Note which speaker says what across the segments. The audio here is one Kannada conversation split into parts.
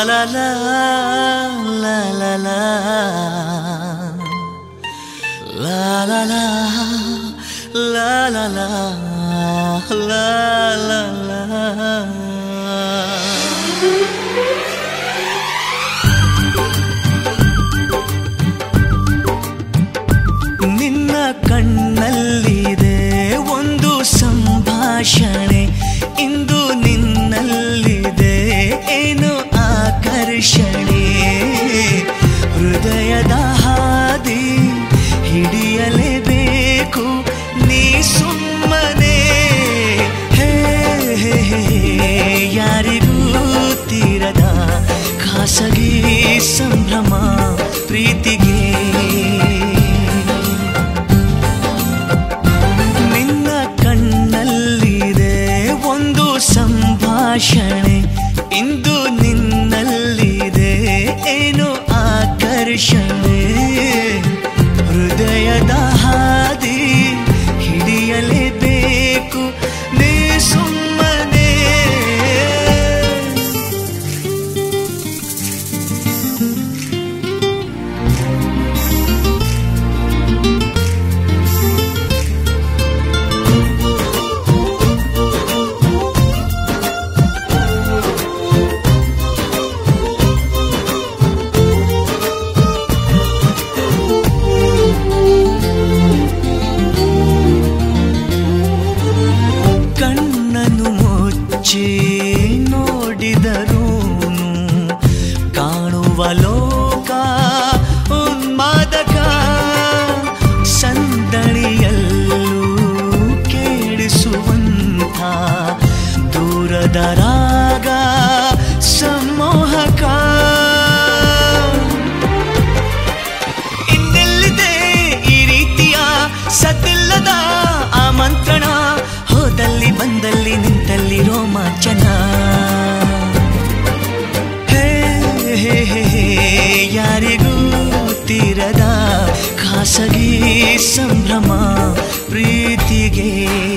Speaker 1: la la la la la La la la la la la la la la ನಿನ್ನ ಕಣ್ಣಲ್ಲಿದೆ ಒಂದು ಸಂಭಾಷಣೆ ಇಂದು ನಿನ್ನಲ್ಲಿದೆ ಏನು ಆಕರ್ಷಣೆ ಹೃದಯದ ಹಾದಿ ಹಿಡಿಯಲೇಬೇಕು ನೀ ಸುಮ್ಮನೆ ಹೇ ಹೇ, ಹೇ, ಯಾರಿಗೂ ತೀರದ ಖಾಸಗಿ ಸಂಭ್ರಮ ಪ್ರೀತಿಗೆ ನಿನ್ನ ಕಣ್ಣಲ್ಲಿದೆ ಒಂದು ಸಂಭಾಷಣೆ ಇಂದು ನಿನ್ನಲ್ಲಿದೆ ಏನು ಆಕರ್ಷಣೆ ಹೃದಯದ ಹಾದಿ ಹಿಡಿಯಲೇಬೇಕು ನೀ ಸುಮ್ಮನೆ ಕಣ್ಣನ್ನು ಮುಚ್ಚಿ ನೋಡಿದರೂನು ಕಾಣುವ ಲೋಕ ಉನ್ಮಾದಕ ಸಂದಣಿಯಲ್ಲೂ ಕೇಳಿಸುವಂಥ ದೂರದ ರಾಗ ಸಮ್ಮೋಹಕ ಇನ್ನೆಲ್ಲಿದೆ ಈ ರೀತಿಯ ಸತಿಲ್ಲದ ಆಮಂತ್ರಣ ಹೋದಲ್ಲಿ ಬಂದಲ್ಲಿ ನಿಂತಲ್ಲಿ ರೋಮಾಂಚನ ಹೇ ಹೇ, ಹೇ, ಹೇ, ಯಾರಿಗೂ ತೀರದ ಖಾಸಗಿ ಸಂಭ್ರಮ ಪ್ರೀತಿಗೆ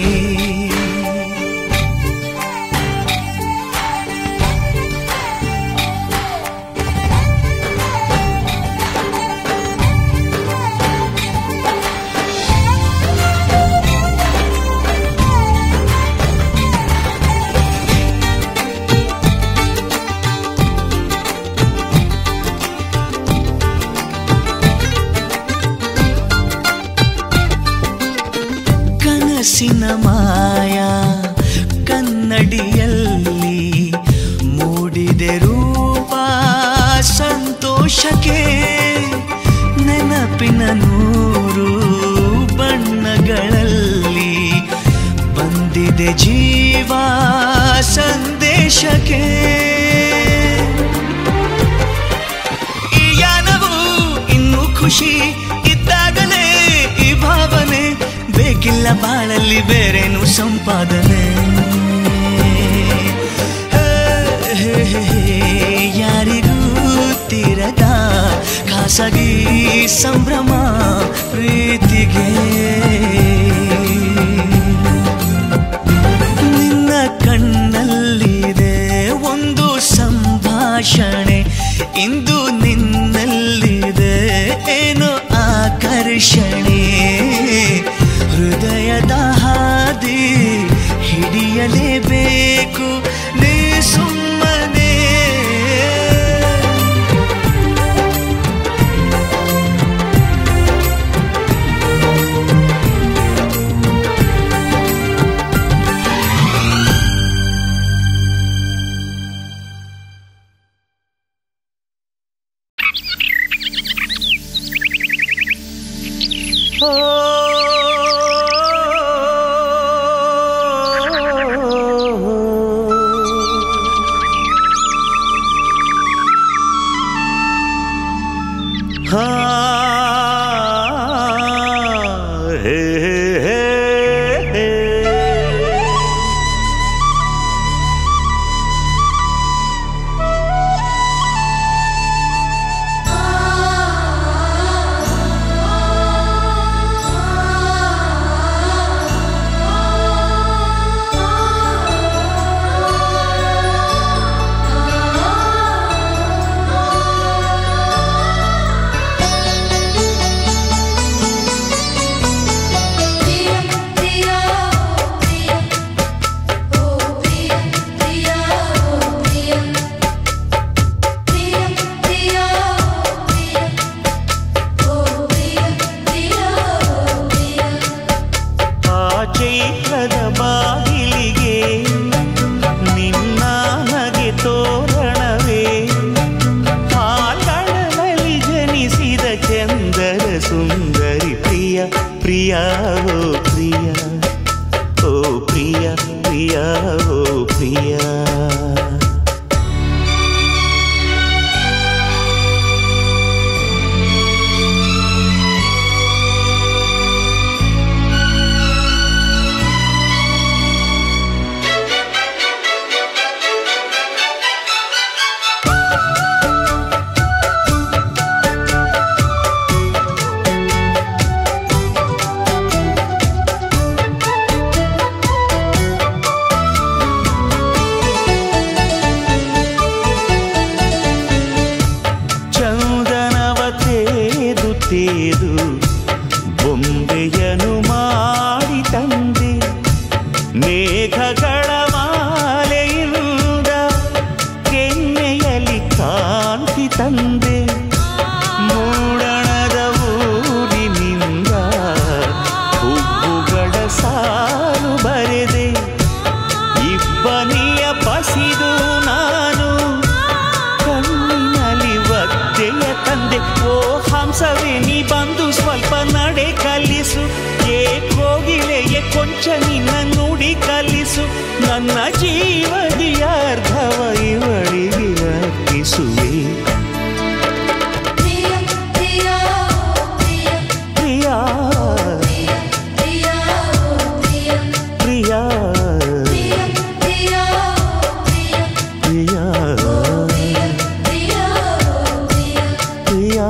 Speaker 1: ಕನಸಿನ ಮಾಯ ಕನ್ನಡಿಯಲ್ಲಿ ಮೂಡಿದೆ ರೂಪ ಸಂತೋಷಕ್ಕೆ ನೆನಪಿನ ನೂರು ಬಣ್ಣಗಳಲ್ಲಿ ಬಂದಿದೆ ಜೀವ ಸಂದೇಶಕ್ಕೆ ಈ ಯಾನವು ಇನ್ನೂ ಖುಷಿ ಇದ್ದಾಗಲೇ ಈ ಭಾವನೆ ಬೇಕಿಲ್ಲ ಬಾಳಲ್ಲಿ ಬೇರೇನು ಸಂಪಾದನೆ ಹೇ, ಹೇ, ಹೇ, ಹೇ, ಯಾರಿಗೂ ತೀರದ ಖಾಸಗಿ ಸಂಭ್ರಮ ಪ್ರೀತಿಗೆ ನಿನ್ನ ಕಣ್ಣಲ್ಲಿದೆ ಒಂದು ಸಂಭಾಷಣೆ ಇಂದು ನಿನ್ನಲ್ಲಿದೆ ಏನು ಆಕರ್ಷಣೆ ಹೃದಯದ ಹಾದಿ ಹಿಡಿಯಲೇಬೇಕು ನೀ ಸುಮ್ಮನೆ ಹಾ ಹೇ ಹೇ ಹೇ
Speaker 2: ಆ
Speaker 1: ತೇದು ಬೊಂಬೆಯನು ಮಾಡಿ ತಂದೆ ಮೇಘಗಳ ಮಾಲೆಯಿಂದ ಕೆನ್ನೆಯಲ್ಲಿ ಕಾಂತಿ ತಂದೆ ಮೂಡಣದ ಊರಿನಿಂದ ಹೂವುಗಳ ಸಾಲು ಬರೆದೆ ಇಬ್ಬನಿಯ ಪಸಿದು ನಾನು ಕಣ್ಣಿನಲ್ಲಿ ಒದ್ದೆಯ ತಂದೆ ಓ ಹಂಸವೇ ನೀ ಬಂದು ಸ್ವಲ್ಪ ನಡೆ ಕಲಿಸು ಏ ಕೋಗಿಲೆಯ ಕೊಂಚ ನಿನ್ನ ನುಡಿ ಕಲಿಸು ನನ್ನ ಜೀವದಿಯ ಅರ್ಧವ ಇವಳಿಗೆ ಅರ್ಪಿಸುವೆ
Speaker 2: ಪ್ರಿಯ ಪ್ರಿಯ ಪ್ರಿಯ
Speaker 1: ಪ್ರಿಯ
Speaker 2: ಪ್ರಿಯ ಪ್ರಿಯ
Speaker 1: ಪ್ರಿಯ
Speaker 2: ಪ್ರಿಯ ಪ್ರಿಯ
Speaker 1: ಪ್ರಿಯ
Speaker 2: ಪ್ರಿಯ ಪ್ರಿಯ
Speaker 1: ಪ್ರಿಯ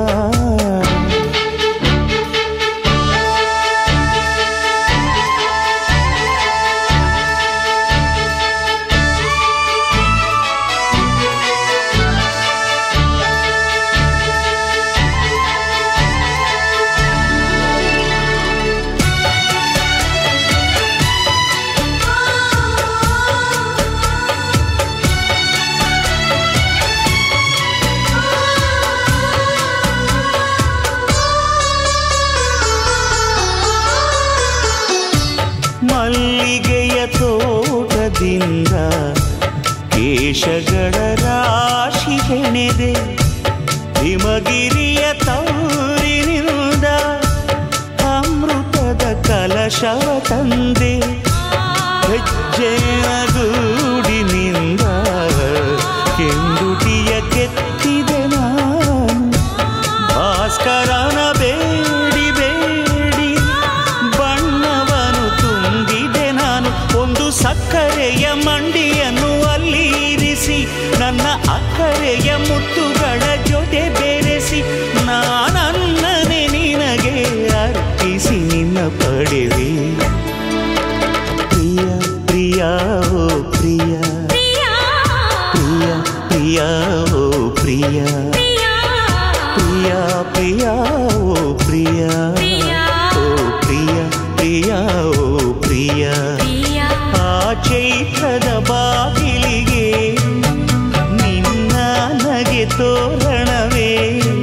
Speaker 1: ಮಲ್ಲಿಗೆಯ ತೋಟದಿಂದ ಕೇಶಗಳ ರಾಶಿ ಹೆಣೆದೆ ಹಿಮಗಿರಿಯ ತೌರಿನಿಂದ ಅಮೃತದ ಕಲಶವ ತಂದೆ ಹೆಜ್ಜೆಯ ಗೂಡಿನಿಂದ ಕೆಂದುಟಿಯ ಕೆತ್ತಿದೆ ನಾನು ಭಾಸ್ಕರನ ಬೇಡಿ ಬೇಡಿ ಬಣ್ಣವನು ತುಂಬಿದೆ ನಾನು ಒಂದು ಸಕ್ಕರೆಯ ಮಂಡಿಯನ್ನು ಅಲ್ಲಿ ಇರಿಸಿ ನನ್ನ ಅಕ್ಕರೆಯ ಮುತ್ತುಗಳ ಜೊತೆ ಬೆರೆಸಿ ನಾನನ್ನನೆ ನಿನಗೆ ಅರ್ಪಿಸಿ ನಿನ್ನ ಪಡೆವೆ ಪ್ರಿಯ ಪ್ರಿಯ ಓ ಪ್ರಿಯ
Speaker 2: ಪ್ರಿಯ
Speaker 1: ಪ್ರಿಯ ಪ್ರಿಯ ಓ ಪ್ರಿಯ ಪ್ರಿಯ ಪ್ರಿಯ ಓ ಪ್ರಿಯ ಓ ಪ್ರಿಯ ಪ್ರಿಯ ಓ ಪ್ರಿಯ ಆ ಚೈತ್ರದ ಬಾಗಿಲಿಗೆ ನಿನ್ನ ನಗೆ ತೋರಣವೇ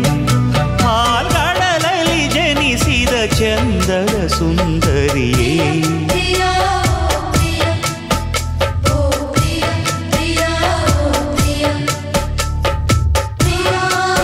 Speaker 1: ಹಾಲ್ಗಡಲಲ್ಲಿ ಜನಿಸಿದ ಚಂದದ ಸುಂದರಿಯೇ
Speaker 2: ಪ್ರಿಯ ಪ್ರಿಯ ಓ ಪ್ರಿಯ ಪ್ರಿಯ ಪ್ರಿಯ ಪ್ರಿಯ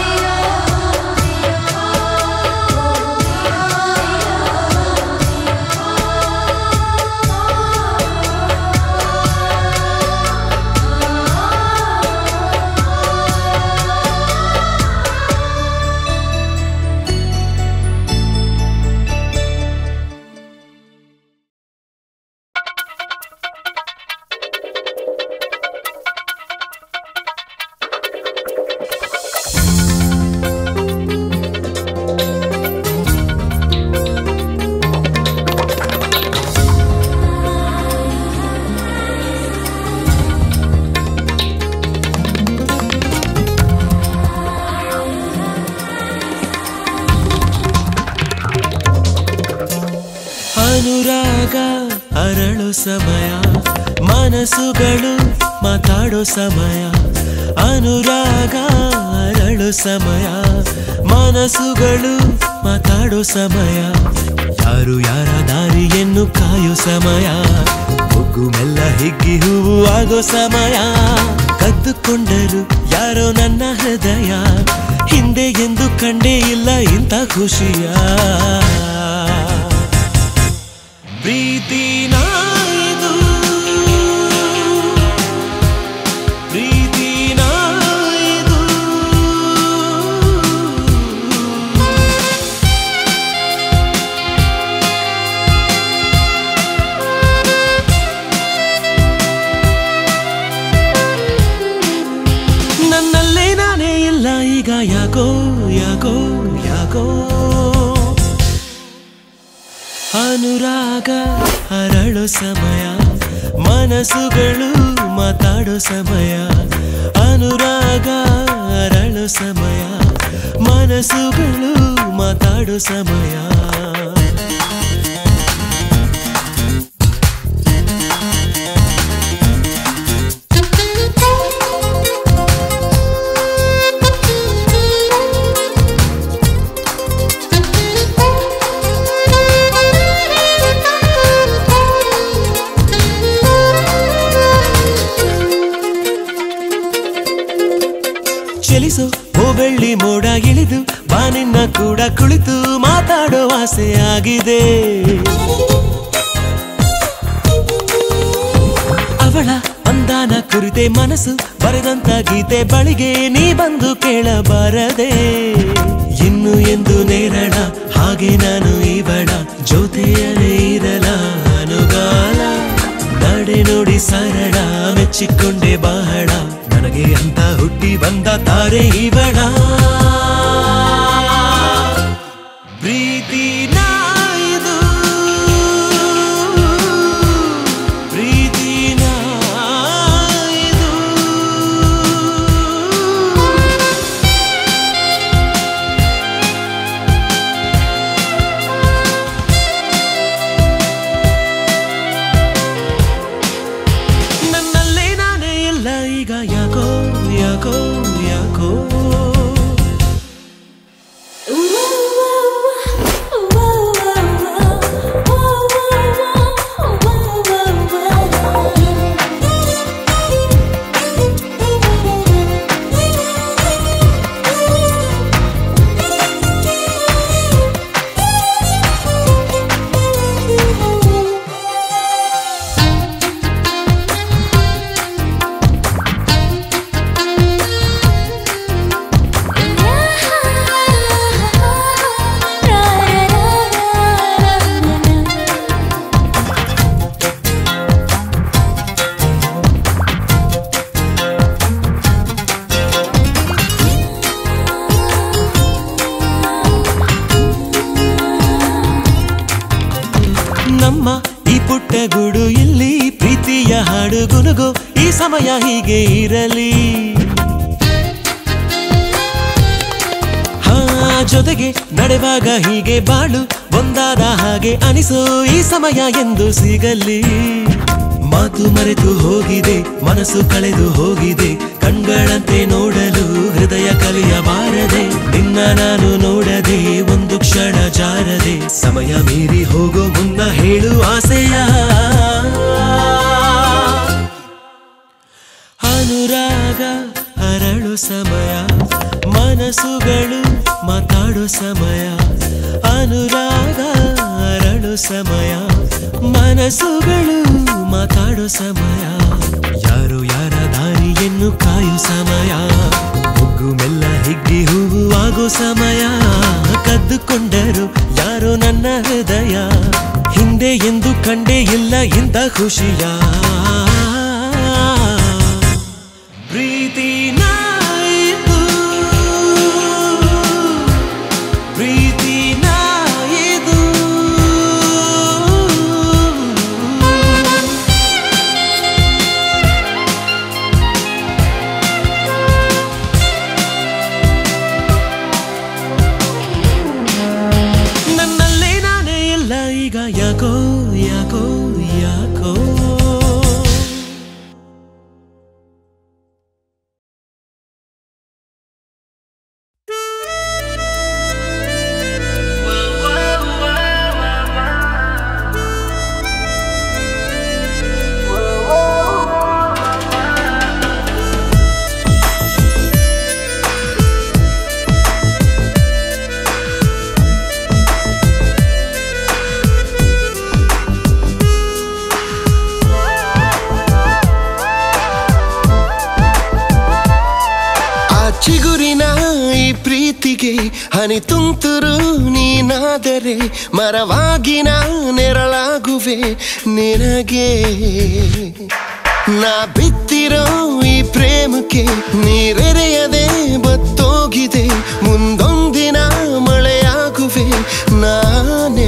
Speaker 3: ಅನುರಾಗ ಅರಳು ಸಮಯ ಮನಸ್ಸುಗಳು ಮಾತಾಡೋ ಸಮಯ ಅನುರಾಗ ಅರಳು ಸಮಯ ಮನಸ್ಸುಗಳು ಮಾತಾಡೋ ಸಮಯ ಯಾರು ಯಾರ ದಾರಿಯನ್ನು ಕಾಯೋ ಸಮಯ ಒಗ್ಗು ಮೆಲ್ಲ ಹಿಗ್ಗಿ ಹೂವು ಆಗೋ ಸಮಯ ಕದ್ದುಕೊಂಡರು ಯಾರೋ ನನ್ನ ಹೃದಯ ಹಿಂದೆ ಎಂದು ಕಂಡೇ ಇಲ್ಲ ಇಂಥ ಖುಷಿಯ ಪ್ರೀತಿನ ಇದು ಪ್ರೀತಿನ ಇದು ನನ್ನಲ್ಲೇ ನಾನೇ ಇಲ್ಲ ಈಗ ಯಾಕೋ ಯಾಕೋ ಯಾಕೋ ಅನುರಾಗ ಅರಳೋ ಸಮಯ ಮನಸ್ಸುಗಳು ಮಾತಾಡೋ ಸಮಯ ಅನುರಾಗ ಅರಳೋ ಸಮಯ ಮನಸ್ಸುಗಳು ಮಾತಾಡೋ ಸಮಯ ಚಲಿಸು ಓ ಬೆಳ್ಳಿ ಮೋಡ ಇಳಿದು ಬಾನಿನ್ನ ಕೂಡ ಕುಳಿತು ಮಾತಾಡೋ ಆಸೆ ಆಗಿದೆ ಅವಳ ಅಂದಾನ ಕುರಿತೆ ಮನಸ್ಸು ಬರೆದಂತ ಗೀತೆ ಬಳಿಗೆ ನೀ ಬಂದು ಕೇಳಬಾರದೆ ಇನ್ನು ಎಂದು ನೇರಳ ಹಾಗೆ ನಾನು ಇವಳ ಜೊತೆಯಲೇ ಇರಲ ಅನುಗಾಲ ನಡೆ ನೋಡಿ ಸರಳ ಮೆಚ್ಚಿಕೊಂಡೆ ಬಹಳ ನನಗೆ ಅಂತ ಹುಟ್ಟಿ ಬಂದ ತಾರೆ ಇವಳ ಪ್ರೀತಿನ ಇದು ಪ್ರೀತಿನ ಇದು ನನ್ನಲ್ಲೇ ನಾನೇ ಇಲ್ಲ ಈಗ ಯಾಕೋ ಯಾಕೋ ಯಾಕೋ ನಮ್ಮ ಈ ಪುಟ್ಟ ಗೂಡು ಇಲ್ಲಿ ಪ್ರೀತಿಯ ಹಾಡು ಗುನುಗು ಈ ಸಮಯ ಹೀಗೆ ಇರಲಿ ಹಾ ಜೊತೆಗೆ ನಡೆವಾಗ ಹೀಗೆ ಬಾಳು ಒಂದಾದ ಹಾಗೆ ಅನಿಸೋ ಈ ಸಮಯ ಎಂದು ಸಿಗಲಿ ಮಾತು ಮರೆತು ಹೋಗಿದೆ ಮನಸ್ಸು ಕಳೆದು ಹೋಗಿದೆ ಕಣ್ಗಳಂತೆ ನೋಡಲು ಹೃದಯ ಕಲಿಯಬಾರದೆ ನಿನ್ನ ನಾನು ನೋಡದೆ ಒಂದು ಕ್ಷಣ ಜಾರದೆ ಸಮಯ ಮೀರಿ ಹೋಗೋ ಮುನ್ನ ಹೇಳು ಆಸೆಯ ಅನುರಾಗ ಅರಳು ಸಮಯ ಮನಸ್ಸುಗಳು ಮಾತಾಡೋ ಸಮಯ ಅನುರಾಗ ಅರಳು ಸಮಯ ಮನಸ್ಸುಗಳು ಮಾತಾಡೋ ಸಮಯ ಯಾರು ಯಾರ ದಾರಿಯನ್ನು ಕಾಯೋ ಸಮಯ ಮುಗ್ಗು ಮೆಲ್ಲ ಹಿಗ್ಗಿ ಹೂವು ಆಗೋ ಸಮಯ ಕದ್ದುಕೊಂಡರು ಯಾರೋ ನನ್ನ ಹೃದಯ ಹಿಂದೆ ಎಂದು ಕಂಡೇ ಇಲ್ಲ ಇಂಥ ಖುಷಿಯ ಪ್ರೀತಿನ ಇದು ಪ್ರೀತಿನ ಇದು ನನ್ನಲ್ಲೇ ನಾನೇ ಇಲ್ಲ ಈಗ ಯಾಕೋ ಯಾಕೋ ಯಾಕೋ
Speaker 4: ಆ ಚಿಗುರಿನ ಈ ಪ್ರೀತಿಗೆ ಹನಿ ತುಂತುರು ನೀನಾದರೆ ಮರವಾಗಿ ನಾ ನೆರಳಾಗುವೆ ನಿನಗೆ ನಾ ಬಿತ್ತಿರೋ ಈ ಪ್ರೇಮಕ್ಕೆ ನೀರೆರೆಯದೆ ಬತ್ತೋಗಿದೆ ಮುಂದೊಂದಿನ ಮಳೆಯಾಗುವೆ ನಾನೇ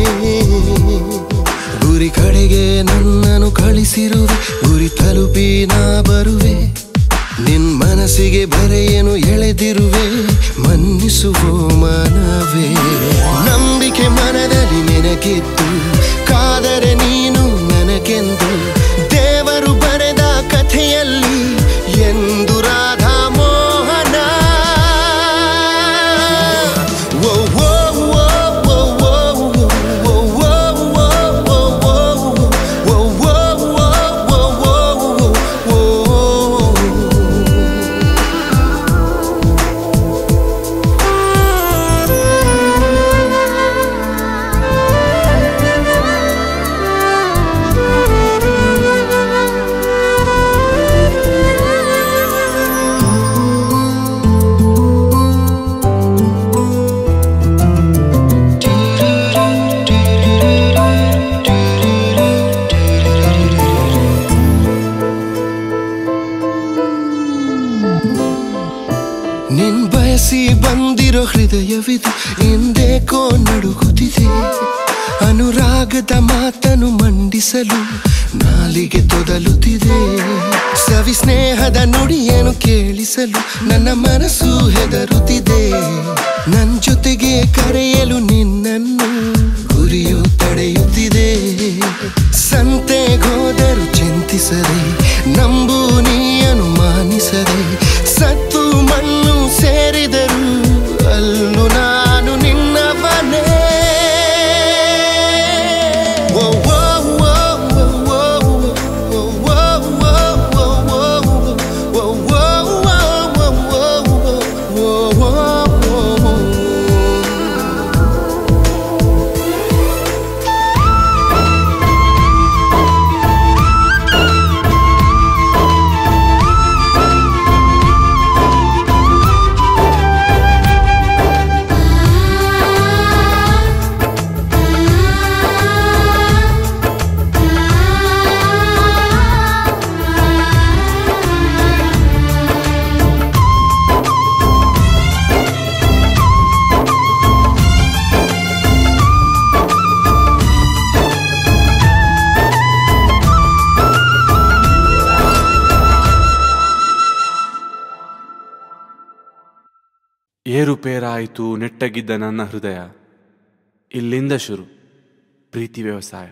Speaker 4: ಗುರಿ ಕಡೆಗೆ ನನ್ನನ್ನು ಕಳಿಸಿರುವೆ ಗುರಿ ತಲುಪಿ ನಾ ಬರುವೆ ನಿನ್ ಮನಸ್ಸಿಗೆ ಬರೆಯನು ಎಳೆದಿರುವೆ ಮನ್ನಿಸುವ ಮನವೇ ಹೃದಯವಿದು ಎಂದೇಕೋ ನಡುಗುತ್ತಿದೆ ಅನುರಾಗದ ಮಾತನು ಮಂಡಿಸಲು ನಾಲಿಗೆ ತೊದಲುತ್ತಿದೆ ಸವಿ ಸ್ನೇಹದ ನುಡಿಯನ್ನು ಕೇಳಿಸಲು ನನ್ನ ಮನಸ್ಸು ಹೆದರುತ್ತಿದೆ ನನ್ ಜೊತೆಗೆ ಕರೆಯಲು ನಿನ್ನನ್ನು ಗುರಿಯು ತಡೆಯುತ್ತಿದೆ ಸಂತೆಗೋದರು ಚಿಂತಿಸದೆ ನಂಬು ನೀ ಅನುಮಾನಿಸದೆ ಸತ್ತು ಮಣ್ಣು ಸೇರಿದರು ಅಲ್ಲೂ ನಾನು ನಿನ್ನವನೇ ಓ, ಓ, ಓ, ಓ, ಓ, ಓ, ಓ, ಓ, ಓ, ಓ, ಓ, ಓ, ಓ, ಓ, ಓ, ಓ.
Speaker 5: ಏರುಪೇರಾಯಿತು ನೆಟ್ಟಗಿದ್ದ ನನ್ನ ಹೃದಯ ಇಲ್ಲಿಂದ ಶುರು ಪ್ರೀತಿ ವ್ಯವಸಾಯ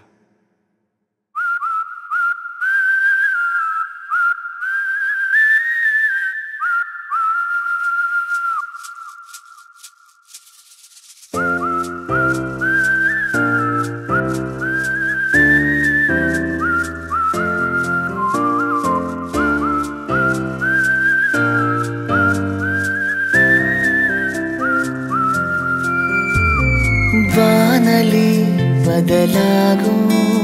Speaker 6: ಬಾನಲಿ ಬದಲಾಗೋ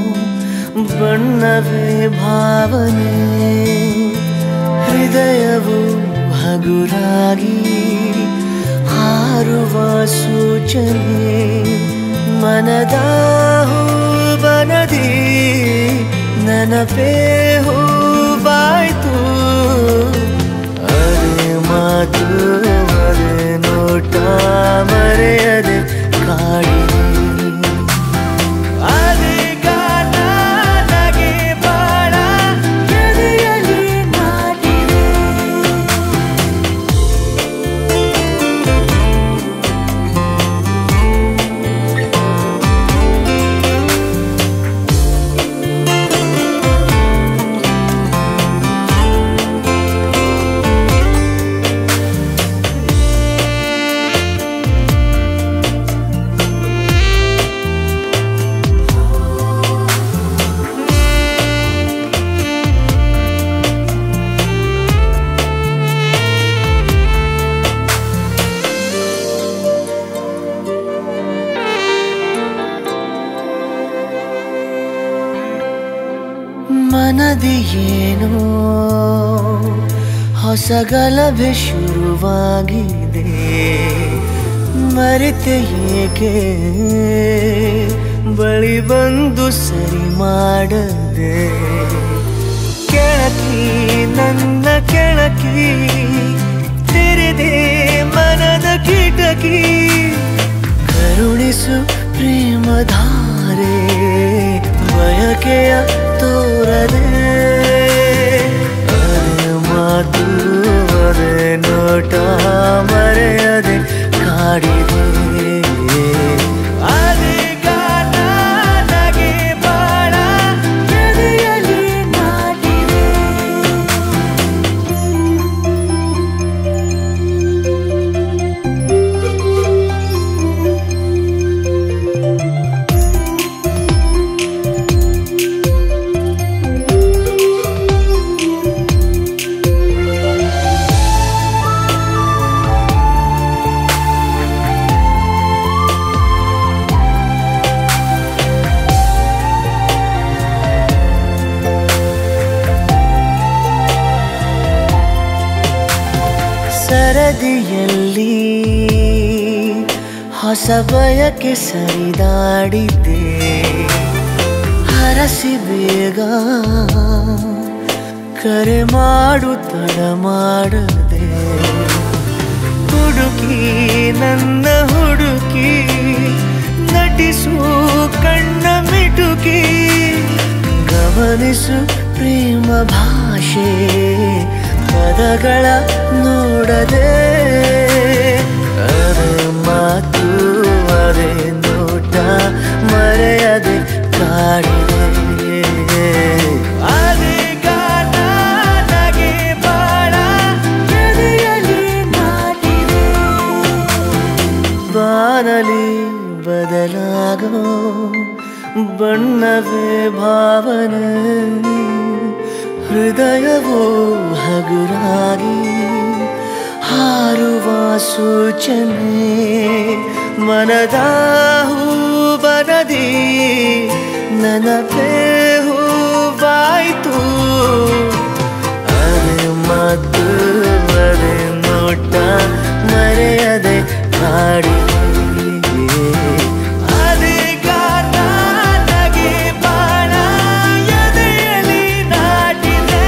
Speaker 6: ಬಣ್ಣವೇ ಭಾವನೆ ಹೃದಯವು ಹಗುರಾಗಿ ಹಾರುವ ಸೂಚನೆ ಮನದ ಬನದಿ ನೆನಪೇ ಹೂವಾಯ್ತು ಅರೆ ಮಾತು ಅರೆ ನೋಟ ಮರೆಯದೆ ಕಾಡಿದೆ ಅರೆ ಗಾನ ನಗೆ ಬಾಳ ಎದೆಯಲ್ಲಿ ನಾಟಿದೆ ಮನದಿ ಏನೋ ಹೊಸ ಗಲಭೆ ಶುರುವಾಗಿದೆ ಮರೆತೆ ಏಕೆ ಬಳಿ ಬಂದು ಸರಿ ಮಾಡದೆ ಕೆಳಕಿ ನನ್ನ ಕೆಳಕಿ ತೆರೆದೆ ಮನದ ಕಿಟಕಿ ಕರುಣಿಸು ಪ್ರೇಮಧಾರೆ ಬಯಕೆಯ ತೋರದೆ ಅರೆ ಮಾತು ಅರೆ ನೋಟ ಮರೆಯದೆ ಕಾಡಿದೆ ಅರೆ ಗಾನ ನಗೆ ಬಾಳ ಎದೆಯಲ್ಲಿ ನಾಟಿದೆ ಸರದಿಯಲ್ಲಿ ಹೊಸ ಬಯಕೆ ಸರಿದಾಡಿದ್ದೆ ಹರಸಿ ಬೇಗ ಕರೆ ಮಾಡು ತಡ ಮಾಡದೆ ಹುಡುಕ ಹುಡುಕಿ ನನ್ನ ಹುಡುಕಿ ನಟಿಸು ಕಣ್ಣ ಮಿಟುಕಿ ಗಮನಿಸು ಪ್ರೇಮ ಭಾಷೆ ಪದಗಳ ನೋಡದೆ ಅರೆ ಮಾತು ಅರೆ ನೋಟ ಮರೆಯದೆ ಕಾಡಿದೆ ಅರೆ ಗಾನ ನಗೆ ಬಾಳ ಎದೆಯಲ್ಲಿ ನಾಟಿದೆ ಬಾನಲಿ ಬದಲಾಗೋ ಬಣ್ಣವೇ ಭಾವನೆ ಹೃದಯವೋ ಹಗುರಾಗಿ ಹಾರುವ ಸೂಚನೆ ಮನದ ಹೂಬನದಿ ನನಪೇ ಹೂವಾಯ್ತು ಅರೆ ಮತ್ತು ಅರೆ ನೋಟ ಮರೆಯದೆ ಕಾಡಿದೆ ಅರೆ ಗಾನ ನಗೆ ಬಾಣ ಎದೆಯಲ್ಲಿ ನಾಟಿದೆ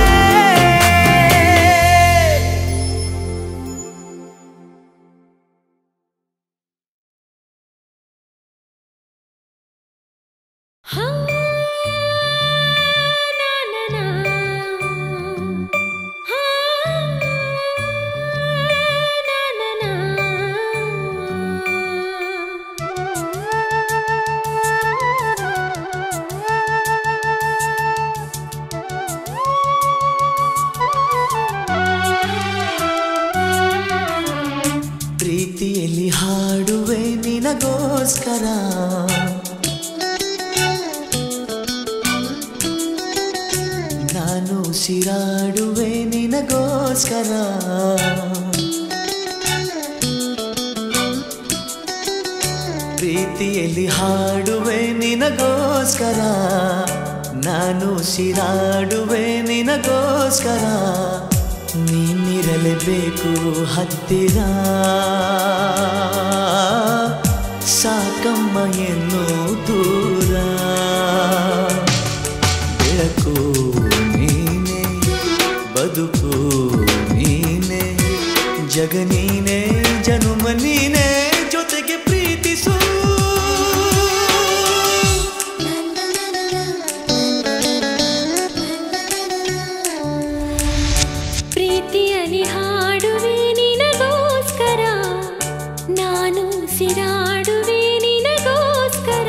Speaker 2: ಹಾ ನಾ ನಾ ನಾ ಹಾ ನಾ ನಾ ನಾ
Speaker 6: ಪ್ರೀತಿಯಲ್ಲಿ ಹಾಡುವೆ ನಿನಗೋಸ್ಕರ ನಾನು ಸಿರಾಡುವೆ ನಿನಗೋಸ್ಕರ ಪ್ರೀತಿಯಲ್ಲಿ ಹಾಡುವೆ ನಿನಗೋಸ್ಕರ ನಾನು ಸಿರಾಡುವೆ ನಿನಗೋಸ್ಕರ ನೀನಿರಲೇಬೇಕು ಹತ್ತಿರ ಸಾಕಮ್ಮ ಎನ್ನು ದೂರ ಬೆಳಕು ನೀನೆ ಬದುಕು ನೀನೆ ಜಗ ನೀನೆ ಜನುಮ ನೀನೆ ಜೊತೆಗೆ ಪ್ರೀತಿಸು
Speaker 2: ಪ್ರೀತಿಯಲ್ಲಿ ಹಾಡುವೆ ನಿನಗೋಸ್ಕರ ನಾನು ಸಿರಾಡುವೆ ನಿನಗೋಸ್ಕರ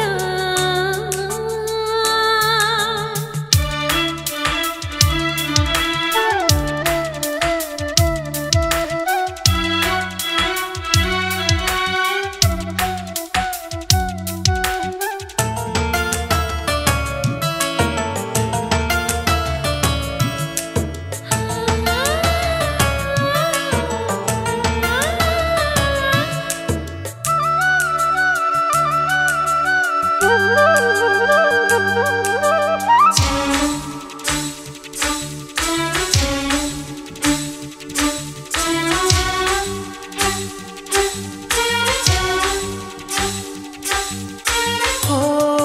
Speaker 6: ಹೋ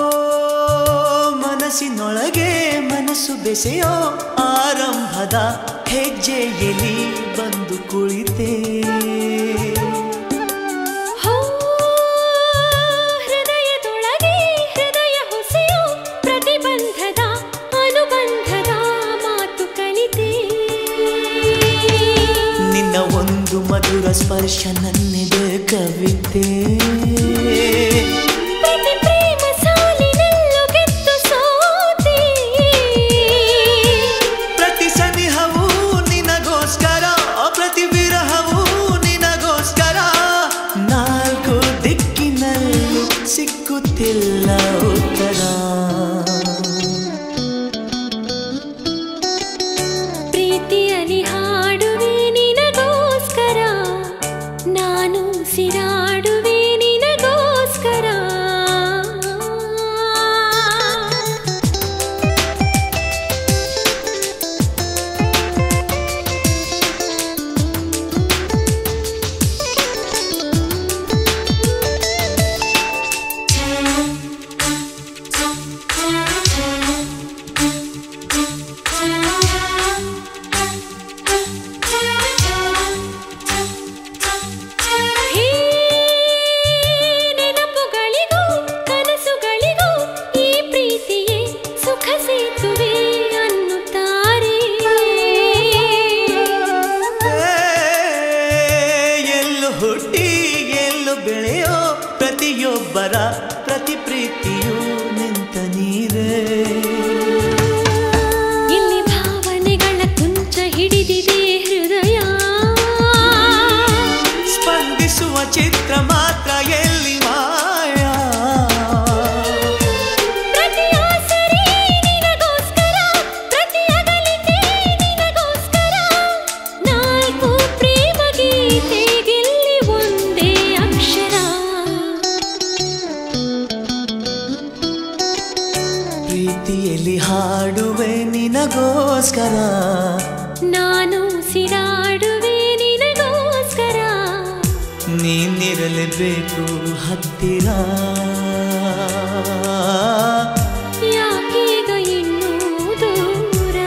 Speaker 6: ಮನಸ್ಸಿನೊಳಗೆ ಮನಸ್ಸು ಬೆಸೆಯೋ ಆರಂಭದ ಹೆಜ್ಜೆಯಲ್ಲಿ ಬಂದು ಕುಳಿತೆ
Speaker 2: ಹೋ ಹೃದಯದೊಳಗೆ ಹೃದಯ ಹೊಸೆಯೋ ಪ್ರತಿಬಂಧದ ಅನುಬಂಧದ ಮಾತು ಕಲಿತೆ
Speaker 6: ನಿನ್ನ ಒಂದು ಮಧುರ ಸ್ಪರ್ಶ ನನ್ನೆದೆ ಕವಿತೆ
Speaker 2: ಪ್ರತಿ ಪ್ರೇಮ ಸಾಲಿನಲ್ಲೂ ಗೆದ್ದು ಸೋತೆ
Speaker 6: ಪ್ರತಿ ಸನಿಹವೂ ನಿನಗೋಸ್ಕರ ಪ್ರತಿ ವಿರಹವೂ ನಿನಗೋಸ್ಕರ ನಾಲ್ಕು ದಿಕ್ಕಿನಲ್ಲೂ ಸಿಕ್ಕುತ್ತಿಲ್ಲ ಉತ್ತರ
Speaker 2: ಪ್ರೀತಿಯಲ್ಲಿ ಹಾಡುವೆ ನಿನಗೋಸ್ಕರ ನಾನು ಸಿರಾಡುವೆ ನಿನಗೋಸ್ಕರ
Speaker 6: ಆ ಪ್ರತಿ ಪ್ರೀತಿಯೂ ನಿಂತ ನೀರೇ
Speaker 2: ಇಲ್ಲಿ ಭಾವನೆಗಳ ಕುಂಚ ಹಿಡಿದಿದೆ ಹೃದಯ
Speaker 6: ಸ್ಪಂದಿಸುವ ಚಿತ್ರ ಮಾತ್ರ ಎಲ್ಲಿ ಮಾಯಾ
Speaker 2: ಪ್ರತಿ ಆಸರೆ ನಿನಗೋಸ್ಕರ ಪ್ರತಿ ಅಗಲಿಕೆ ನಿನಗೋಸ್ಕರ ನಾಲ್ಕು ಪ್ರೇಮ ಗೀತೆಗಿಲ್ಲಿ ಒಂದೇ ಅಕ್ಷರ
Speaker 6: ಪ್ರೀತಿಯಲ್ಲಿ ಹಾಡುವೆ ನಿನಗೋಸ್ಕರ
Speaker 2: ನಾನು ಸಿರಾಡುವೆ ನಿನಗೋಸ್ಕರ
Speaker 6: ನೀನಿರಲೇಬೇಕು ಹತ್ತಿರ
Speaker 2: ಯಾಕೀಗ ಇನ್ನೂ ದೂರ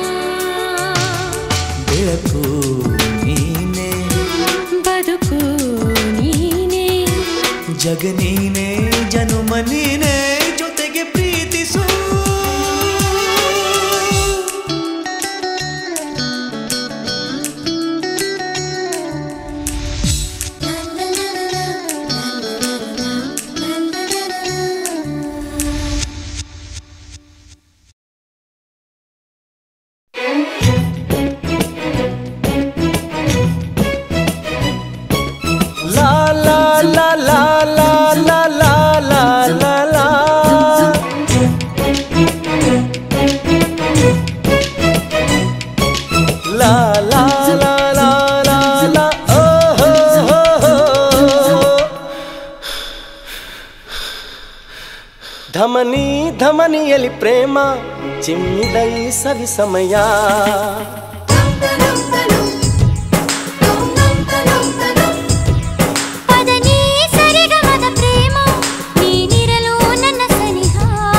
Speaker 6: ಬೆಳಕು ನೀನೆ
Speaker 2: ಬದುಕು ನೀನೇ
Speaker 6: ಜಗ ನೀನೆ ಜನುಮ ನೀನೆ ಜೊತೆಗೆ ಪ್ರೀತಿಸು
Speaker 3: ಲಾ ಲಾ ಲಾ ಲಾ ಲಾ ಲಾ ಲಾ ಲಾ ಲಾ ಲಾ ಲಾ ಲಾ ಲಾ ಲಾ ಲಾ ಲಾ ಓ ಹೋ ಹೋ ಹೋ. ಧಮನಿ ಧಮನಿಯಲ್ಲಿ ಪ್ರೇಮ ಚಿಮ್ಮಿದ ಈ ಸವಿ ಸಮಯ
Speaker 2: ಪದನಿ ಸರಿಗಮದ ಪ್ರೇಮ ನೀನಿರಲು ನನ್ನ ಸನಿಹ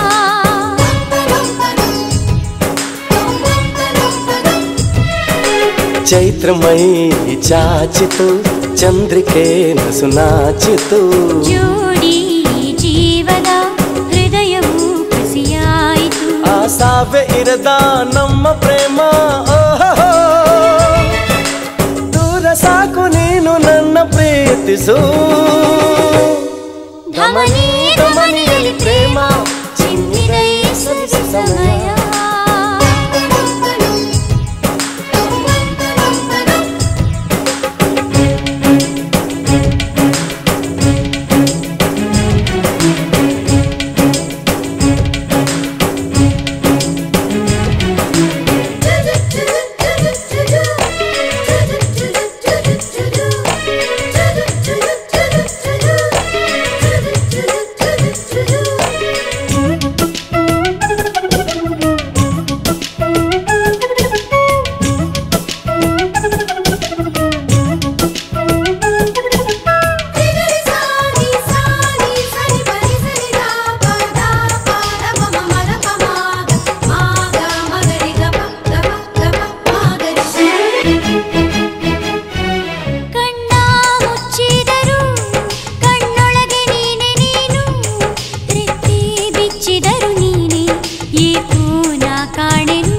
Speaker 3: ಚೈತ್ರಮಯಿ ಚಾಚಿತು ಚಂದ್ರಿಕೆ ನಸು ನಾಚಿತು
Speaker 2: ಜೋಡಿ ಜೀವದ ಹೃದಯವು ಕಸಿಯಾಯಿತು
Speaker 3: ಆ ಸಾವೆ ಇರದ ನಮ್ಮ ಪ್ರೇಮ ಓಹೋ ದೂರ ಸಾಕು ನೀನು ನನ್ನ ಪ್ರೀತಿಸು
Speaker 2: ಧಮನಿ ಧಮನಿಯಲ್ಲಿ ಪ್ರೇಮ ಚಿಮ್ಮಿದ ಈ ಸವಿ ಸಮಯ ಕಣ್ಣ ಮುಚ್ಚಿದರು ಕಣ್ಣೊಳಗೆ ನೀನೆ ನೀನು ತೃಪ್ತಿ ಬಿಚ್ಚಿದರು ನೀನೆ ಏಕೋ ನಾ ಕಾಣೆನು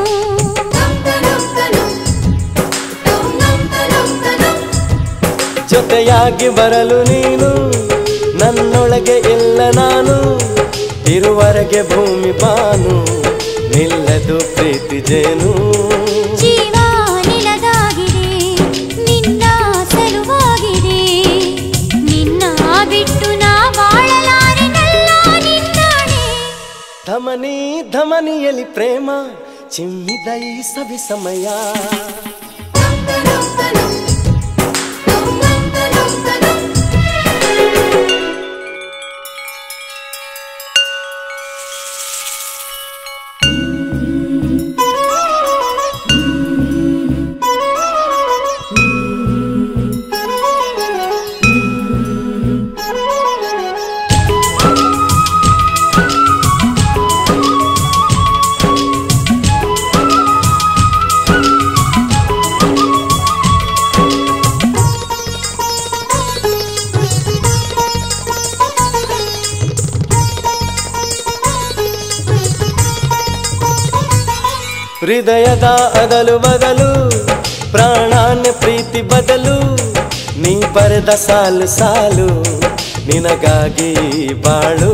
Speaker 3: ಜೊತೆಯಾಗಿ ಬರಲು ನೀನು ನನ್ನೊಳಗೆ ಇಲ್ಲ ನಾನು ಇರುವರೆಗೆ ಭೂಮಿ ಬಾನು ನಿಲ್ಲದು ಪ್ರೀತಿ ಜೇನು
Speaker 2: ಜೀವ ನಿಲದಾಗಿದೆ ನಿನ್ನ ಸಲುವಾಗಿದೆ ನಿನ್ನ ಬಿಟ್ಟು ನಾ ಬಾಳಲಾರೆನಲ್ಲ ನಿನ್ನಾಣೆ
Speaker 3: ಧಮನಿ ಧಮನಿಯಲ್ಲಿ ಪ್ರೇಮ ಚಿಮ್ಮಿದ ಈ ಸವಿ ಸಮಯ ಹೃದಯದ ಅದಲು ಬದಲು ಪ್ರಾಣಾನ್ಯ ಪ್ರೀತಿ ಬದಲು ನೀ ಬರೆದ ಸಾಲು ಸಾಲು ನಿನಗಾಗಿ ಬಾಳು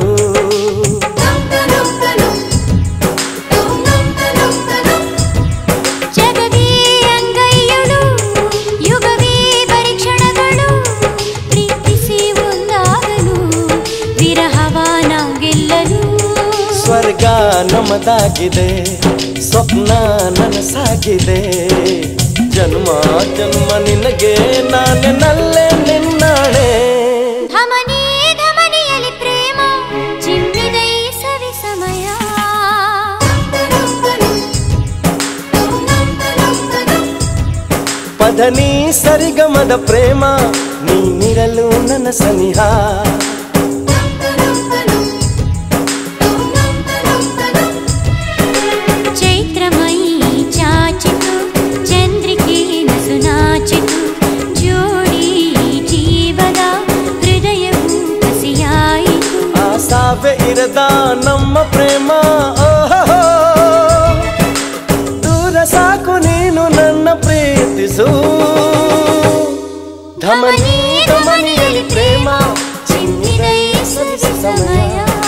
Speaker 2: ಜಗವೇ ಅಂಗೈಯಳು ಯುಗವೇ ಪರೀಕ್ಷಣಗಳು ಪ್ರೀತಿಸಿ ಒಂದಾಗಲು ವಿರಹವಾನ ಗೆಲ್ಲಲು
Speaker 3: ಸ್ವರ್ಗ ನಮ್ಮದಾಗಿದೆ ಸ್ವಪ್ನ ನನಸಾಗಿದೆ ಜನ್ಮ ಜನ್ಮ ನಿನಗೆ ನಾನೇ ನಲ್ಲೆ ನಿನ್ನಾಳೆ
Speaker 2: ಧಮನಿ ಧಮನಿಯಲಿ ಪ್ರೇಮ ಚಿಮ್ಮಿದೆ ಈ ಸವಿ ಸಮಯ
Speaker 3: ಪಧನಿ ಸರಿಗಮದ ಪ್ರೇಮ ನೀನಿರಲು ನನ್ನ ಸನಿಹ
Speaker 2: ಚೈತ್ರಮಯೀ ಚಾಚಿತು ಚಂದ್ರಿಕೆ ನಸು ನಾಚಿತು ಜೋಡಿ ಜೀವದ ಹೃದಯವು ಕಸಿಯಾಯಿತು
Speaker 3: ಆ ಸಾವೆ ಇರದ ನಮ್ಮ ಪ್ರೇಮ ಓಹೋ ದೂರ ಸಾಕು ನೀನು ನನ್ನ ಪ್ರೀತಿಸು ಧಮನಿ ಧಮನಿಯಲ್ಲಿ ಪ್ರೇಮ ಚಿಮ್ಮಿದೆ ಈ ಸವಿ ಸಮಯ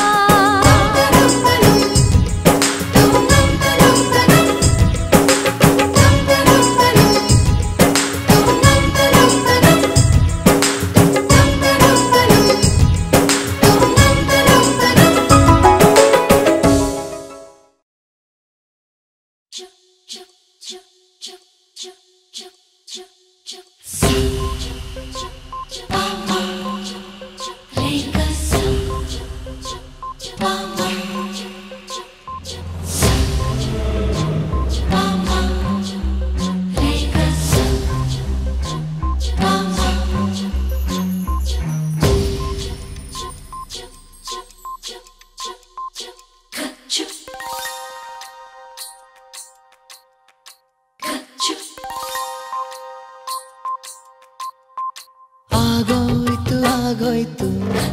Speaker 6: ಆಗೋಯ್ತು ಆಗೋಯ್ತು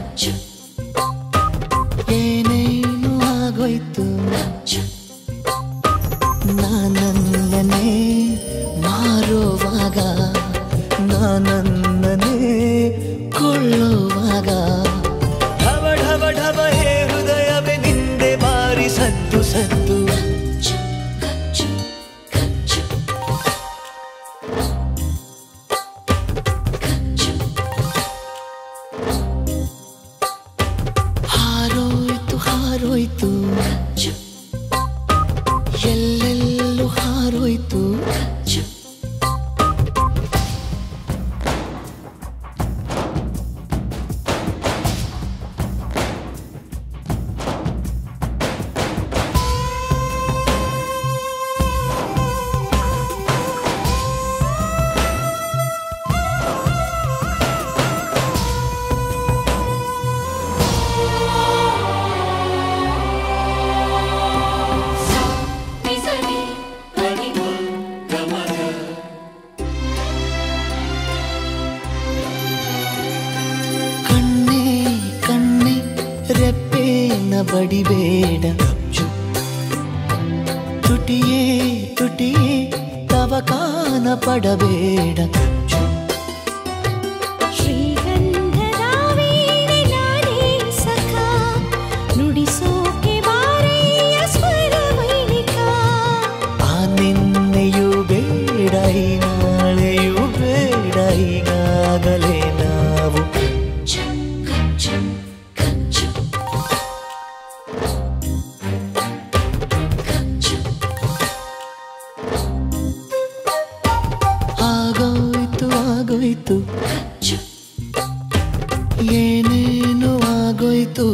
Speaker 6: ಏನೇನು ಆಗೋಯ್ತು ನಾನನ್ನೇ ಮಾರುವಾಗ ನಾನನ್ನೇ ಕೊಳ್ಳುವಾಗ
Speaker 3: ಢವ ಢವ ಢವ ಹೇ ಹೃದಯವೇ ನಿಂದೆ ಬಾರಿ ಸದ್ದು ಸದ್ದು
Speaker 6: ಹಾರೋಯ್ತು ಹಾರೋಯ್ತು ಎಲ್ಲೆಲ್ಲೂ ಹಾರೋಯ್ತು ಕಣ್ಣೆ ಕಣ್ಣೆ ರೆಪ್ಪೇನ ಬಡಿಬೇಡ ತುಟಿಯೇ ತುಟಿಯೇ ತವಕಾನ ಪಡಬೇಡ
Speaker 2: ಶ್ರೀಗಂಧದ ವೀಣೆ ನಾನೇ ಸಖ ನುಡಿಸೋಕೆ ಬಾರೆಯ ಸ್ವರ ವೈಣಿಕ
Speaker 6: ಆ ನಿನ್ನೆಯೂ ಬೇಡ ಈ ನಾಳೆಯೂ ಬೇಡ ಈಗಾಗಲೇ ನಾವು ಆಗೋಯ್ತು ಆಗೋಯ್ತು ಏನೇನು ಆಗೋಯ್ತು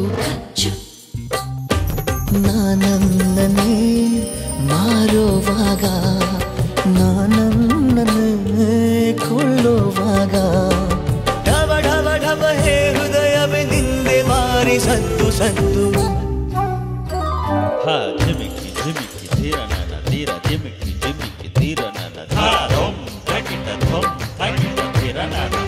Speaker 6: ನಾನನ್ನೇ ಮಾರುವಾಗ ನಾನನ್ನೇ ಕೊಳ್ಳುವಾಗ
Speaker 3: ಢವ ಢವ ಢವ ಹೇ ಹೃದಯವೇ ನಿಂದೆ ಬಾರಿ ಸದ್ದು ಸದ್ದು
Speaker 7: Ha, jimiki, jimiki, tira nana, tira, jimiki, jimiki, tira nana, tira, rom, takita, tom, takita, tira nana.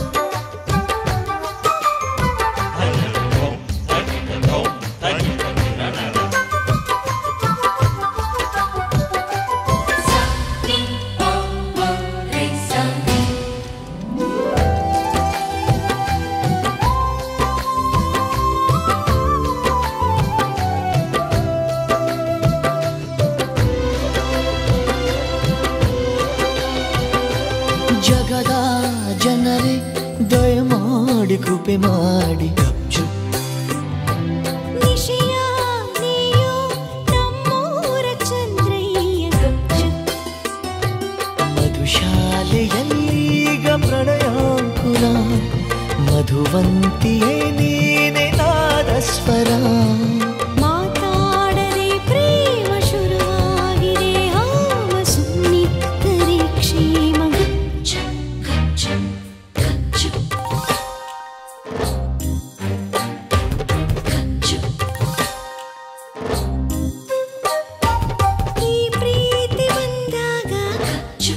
Speaker 7: Takita, tom, takita, tom, takita, tira nana.
Speaker 2: Sa,
Speaker 6: ನೋಡಿ ಕೃಪೆ ಮಾಡಿ ಕಚ್ಚು
Speaker 2: ನಿಶೆಯ ನೀಯೋ ನಮ್ಮೂರ ಚಂದ್ರಯ್ಯ ಗಚ್ಚು
Speaker 6: ಮಧುಶಾಲೆಯಲ್ಲೀಗ ಪ್ರಣಯಾಂಕುರ ಮಧುವಂತಿಯೇ ನೀನೆ ನಾದ ಸ್ವರ
Speaker 2: ಮಾತಾಡದೆ ಪ್ರೇಮ ಶುರುವಾಗಿದೆ ಹಾಮ ಸುನ್ನಿತ್ತರೆ ಕ್ಷೇಮ ಗಚ್ಚು ಗಚ್ಚು ಗಚ್ಚು ಗಚ್ಚು ಈ ಪ್ರೀತಿ ಬಂದಾಗ ಗಚ್ಚು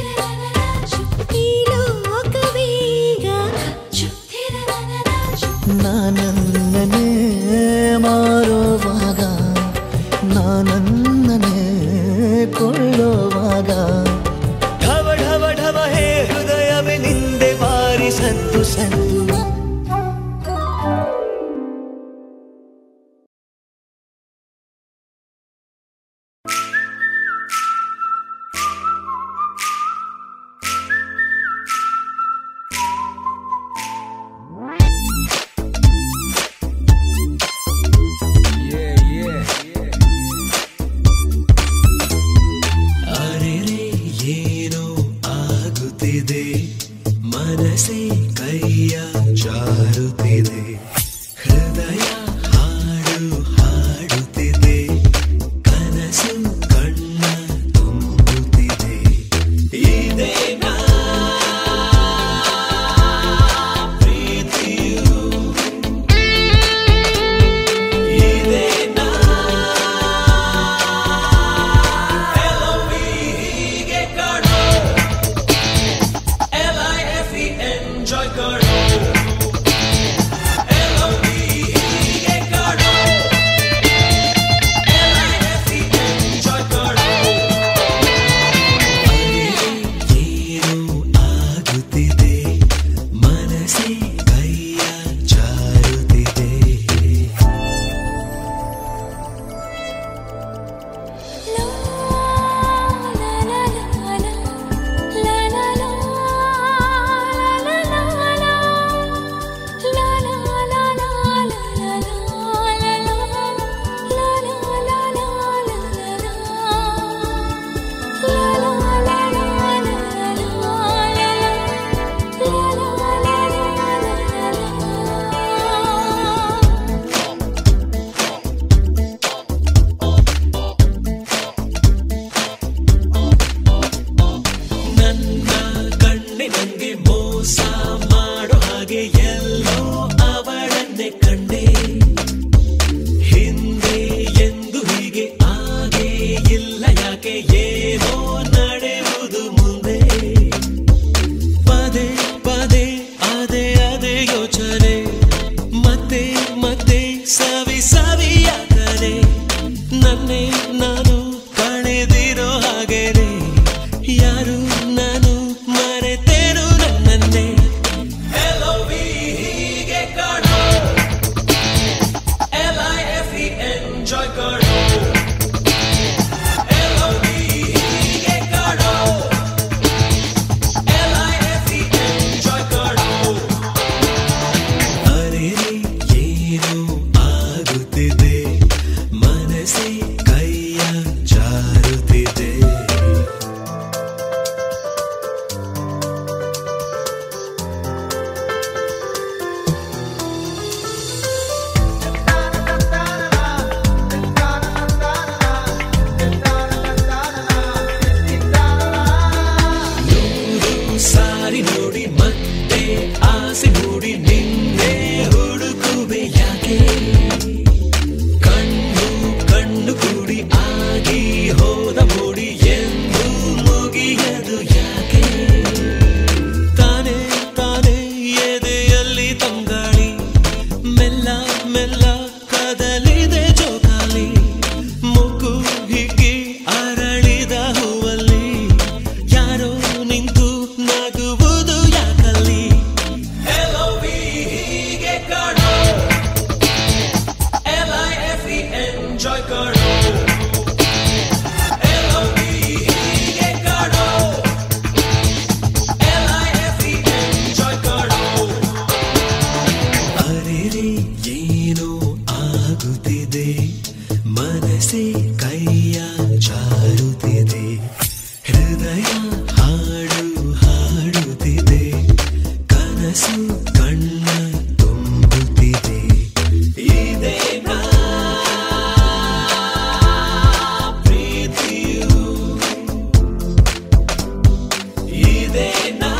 Speaker 2: ಈ ಲೋಕವೀಗ ಗಚ್ಚು
Speaker 6: ನಾನನ್ನನೇ ಮಾರುವಾಗ ನಾನನ್ನನೇ ಕೊಳ್ಳುವಾಗ ಢವ ಢವ ಢವ ಹೇ ಹೃದಯವೇ ನಿಂದೆ ಬಾರಿ ಸದ್ದು ಸದ್ದು
Speaker 3: ಅರೆರೆ ಏನೋ ಆಗುತ್ತಿದೆ ಮನಸ್ಸೇ ಕೈಯ ಜಾರುತ್ತಿದೆ ಹೃದಯ ಹಾಡು ಹಾಡುತ್ತಿದೆ ಕನಸು ಕಣ್ಣ ತುಂಬುತ್ತಿದೆ ಇದೇ ನಾ ಪ್ರೀತಿಯು ಇದೇ ನಾ ಹೀಗೆ ಕಾಣೋ L I F E enjoy ಕಾಣೋ ಎಲ್ ಒ ಹೀಗೆ ಕಾಣೋ L I F E enjoy ಕಾಣೋ ಏನು ಆಗುತ್ತಿದೆ ಮನಸ್ಸೇ ಕೈಯ ಜಾರುತ್ತಿದೆ ನನ್ನ ಕಣ್ಣೆ ನಂಗೆ ಮೋಸ ಮಾಡೋ ಹಾಗೆ ಎಲ್ಲೋ ಅವಳನ್ನೇ ಕಂಡೆ ಹಿಂದೆ ಎಂದು ಹೀಗೆ ಹಾಗೆ ಇಲ್ಲ ಯಾಕೆ ಏನೋ ನಡೆಯುವುದು ಮುಂದೆ ಪದೇ ಪದೇ ಅದೇ ಅದೇ ಯೋಚನೆ ಮತ್ತೆ ಮತ್ತೆ ಸವಿ ಸವಿಯಾಗನೆ ನನ್ನೇ ನಾನು ಕಳೆದಿರೋ ಹಾಗೇನೆ ಯಾರು ನಾನು ಮರೆತೇನು ನನ್ನನ್ನೇ Hello, ಹೀಗೆ ಕಾಣೋ L I F E enjoy ಕಾಣೋ Hello, ಹೀಗೆ ಕಾಣೋ L I F E enjoy ಕಾಣೋ ಅರೆರೆ ಏನು ಆಗುತ್ತಿದೆ ಮನಸ್ಸೇ ಕೈಯ ಜಾರುತ್ತಿದೆ ನೂರು ಸಾರಿ ನೋಡಿ ಮತ್ತೆ ಆಸೆ ಮೂಡಿ ನಿನ್ನೆ ಹುಡುಕುವೆ ಯಾಕೆ ಕಣ್ಣು ಕಣ್ಣು ಕೂಡಿ ಆಗಿ ಹೋದ ಮೂಡಿ ಎಂದು ಮುಗಿಯದು ಯಾಕೆ ತಾನೇ ತಾನೇ ಎದೆಯಲ್ಲಿ ತಂಗಾಳಿ ಮೆಲ್ಲ ಮೆಲ್ಲ ಕದಲಿದೆ ಜೋಕಾಲಿ ಮುಗು ಹಿಗ್ಗಿ ಅರಳಿದ ಹೂವಲ್ಲಿ ಯಾರೋ ನಿಂತು ನಗುವುದು ಯಾಕಲ್ಲಿ Hello, ಹೀಗೆ ಕಾಣೋ ಏನೋ ಆಗುತ್ತಿದೆ ಮನಸ್ಸೇ ಕೈಯ ಜಾರುತ್ತಿದೆ ಹೃದಯ ಹಾಡು ಹಾಡುತ್ತಿದೆ ಕನಸು ಕಣ್ಣ ತುಂಬುತ್ತಿದೆ ಇದೇನಾ ಪ್ರೀತಿಯು ಇದೇನಾ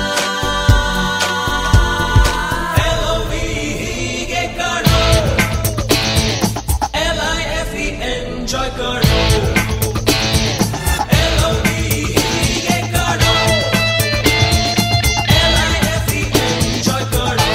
Speaker 3: LOVE ಹೀಗೆ ಕಾಣೋ LIFE enjoy ಕಾಣೋ LOVE ಹೀಗೆ ಕಾಣೋ LIFE enjoy ಕಾಣೋ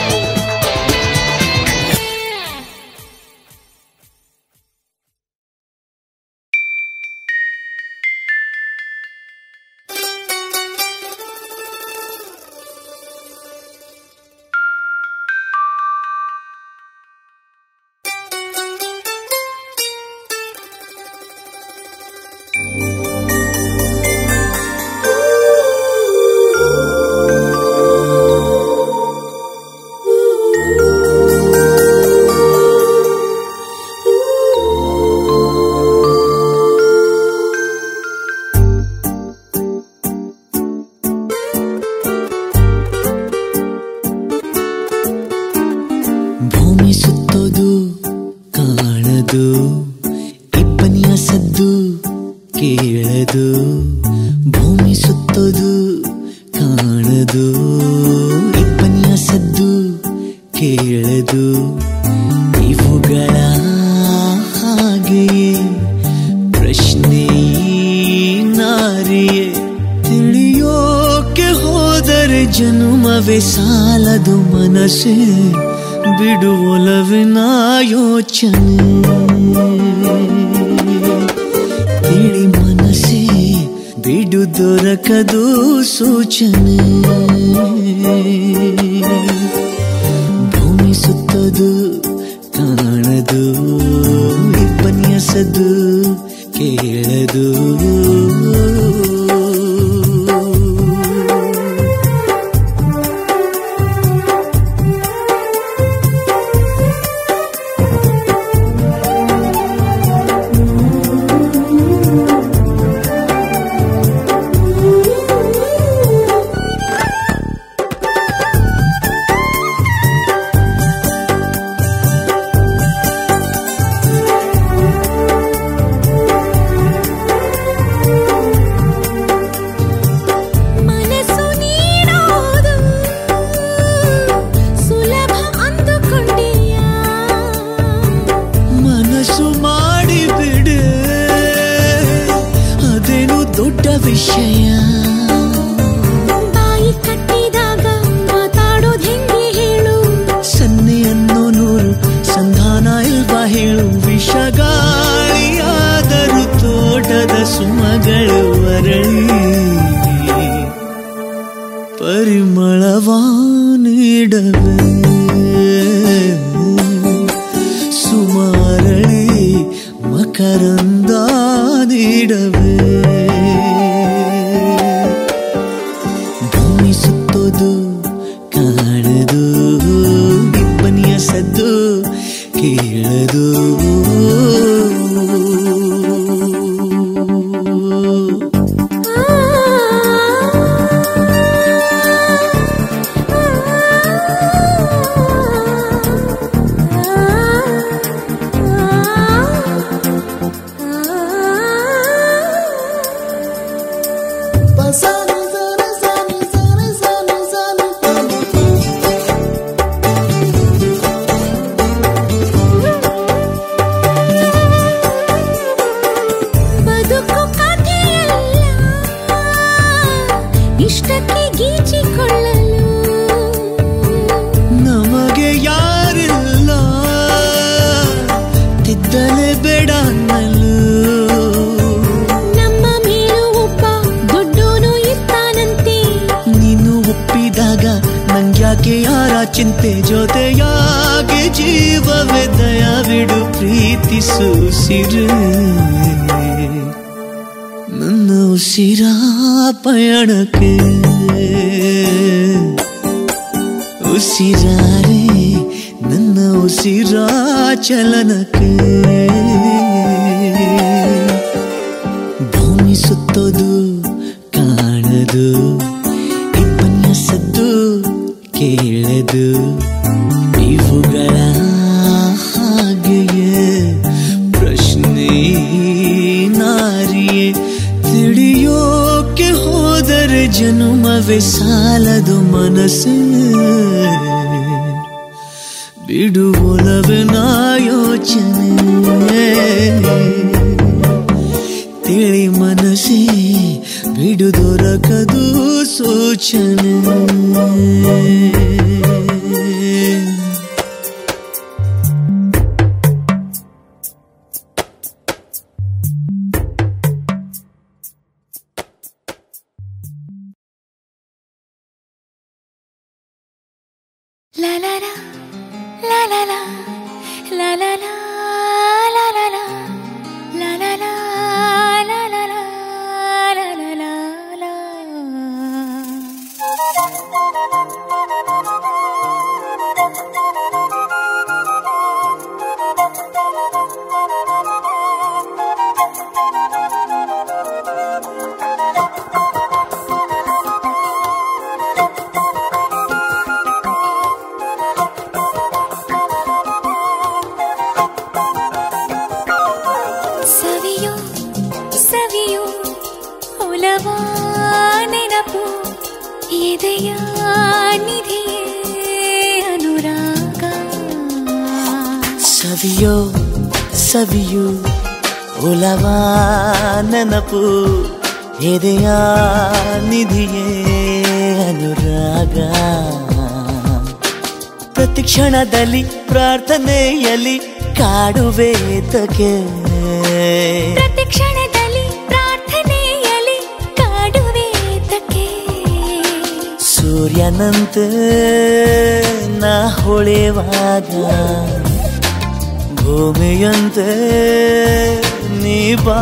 Speaker 3: ಭೂಮಿ ಸುತ್ತೋದು ಕಾಣದು ಇಬ್ಬನಿಯ ಸದ್ದು ಕೇಳದು ಭೂಮಿ ಸುತ್ತೋದು ಕಾಣದು ಇಬ್ಬನಿಯ ಸದ್ದು ಕೇಳದು ಇವುಗಳ ಹಾಗೆಯೇ ಪ್ರಶ್ನೆ ನಾರಿಯೇ ತಿಳಿಯೋಕೆ ಹೋದರೆ ಜನುಮವೇ ಸಾಲದು ಮನಸ್ಸೇ ಬಿಡುವೊಲವಿನ ಯೋಚನೆ ತಿಳಿ ಮನಸ್ಸೇ ಬಿಡು ದೊರಕದು ಸೂಚನೆ ಭೂಮಿ ಸುತ್ತದು ಕಾಣದು ಇಬ್ಬನಿಯ ಸದ್ದು ಕೇಳದು
Speaker 2: ಮನಸ್ಸು ನೀಡೋದು ಸುಲಭ ಅಂದುಕೊಂಡೆಯ
Speaker 3: ಮನಸ್ಸು ಮಾಡಿಬಿಡೆ ಅದೇನು ದೊಡ್ಡ ವಿಷಯ
Speaker 2: ಬಾಯಿ ಕಟ್ಟಿದಾಗ ಮಾತಾಡೋದ್ ಹೆಂಗೆ ಹೇಳು
Speaker 3: ಸನ್ನೆಯನ್ನು ನೂರು ಸಂಧಾನ ಇಲ್ವಾ ಹೇಳು ವಿಷಗಾಳಿಯಾದರೂ ತೋಟದ ಸುಮಗಳು ಅರಳಿ ಪರಿಮಳವಾ ನೀಡವೆ ಸುಮಾರಳಿ ಮಕರಂದ ನೀಡವೆ ಭೂಮಿ ಸುತ್ತೋದು ಕಾಣದು ಇಬ್ಬನಿಯ ಸದ್ದು ಕೇಳದು
Speaker 2: ಬದುಕು ಕಥೆಯಲ್ಲ ಇಷ್ಟಕ್ಕೆ ಗೀಚಿಕೊಳ್ಳಲು
Speaker 3: ನಮಗೆ ಯಾರಿಲ್ಲ ತಿದ್ದಲೆ ಬೇಡ ಅನ್ನಲು
Speaker 2: ನಮ್ಮ ಮೇಲೂ ಒಬ್ಬ ದೊಡ್ಡೋನು ಇರ್ತಾನಂತೆ
Speaker 3: ನೀನು ಒಪ್ಪಿದಾಗ ನಂಗ್ಯಾಕೆ ಯಾರ ಚಿಂತೆ ಜೊತೆಯಾಗಿ ಜೀವವೇ ದಯವಿಡು ಪ್ರೀತಿಸು ಸಿರು ನನ್ನ ಉಸಿರ ಪಯಣಕ್ಕೆ ಉಸಿರಾರೆ ನನ್ನ
Speaker 6: ಉಸಿರ ಚಲನಕ್ಕೆ ಭೂಮಿ ಸುತ್ತೋದು ಕಾಣದು ಇಪ್ಪನ್ಯಾಸದ್ದು ಕೇಳದು ಇವುಗಳ ಹಾಗೆಯೇ ಪ್ರಶ್ನೆ ನಾರಿಯೇ ತಿಳಿಯೋಕೆ ಹೋದರೆ ಜನುಮವೇ ಸಾಲದು ಮನಸ್ಸು ಬಿಡುವೊಲವಿನ ಯೋಚನೆ ತಿಳಿ ಮನಸ್ಸೇ ಬಿಡು ದೊರಕದು ಸೂಚನೆ
Speaker 2: La la la, la la la, la la la, la la la, la la la, la la la, la la la la. ಸವಿಯೋ ಸವಿಯೋ ಒಲವ ನೆನಪು ಎದೆಯ ನಿಧಿಯೇ ಅನುರಾಗ
Speaker 6: ಸವಿಯೋ ಸವಿಯು ಉಲವ ನೆನಪು ಎದೆಯ ನಿಧಿಯೇ ಅನುರಾಗ ಪ್ರತಿ ಕ್ಷಣದಲ್ಲಿ ಪ್ರಾರ್ಥನೆಯಲ್ಲಿ ಕಾಡುವೇತಕ್ಕೆ
Speaker 2: ಪ್ರತಿ ಕ್ಷಣದಲ್ಲಿ ಪ್ರಾರ್ಥನೆಯಲ್ಲಿ ಕಾಡುವೇತಕ್ಕೆ
Speaker 6: ಸೂರ್ಯನಂತೆ ನಾ ಹೊಳೆವಾಗ ಭೂಮಿಯಂತೆ ನೀ ಬಾ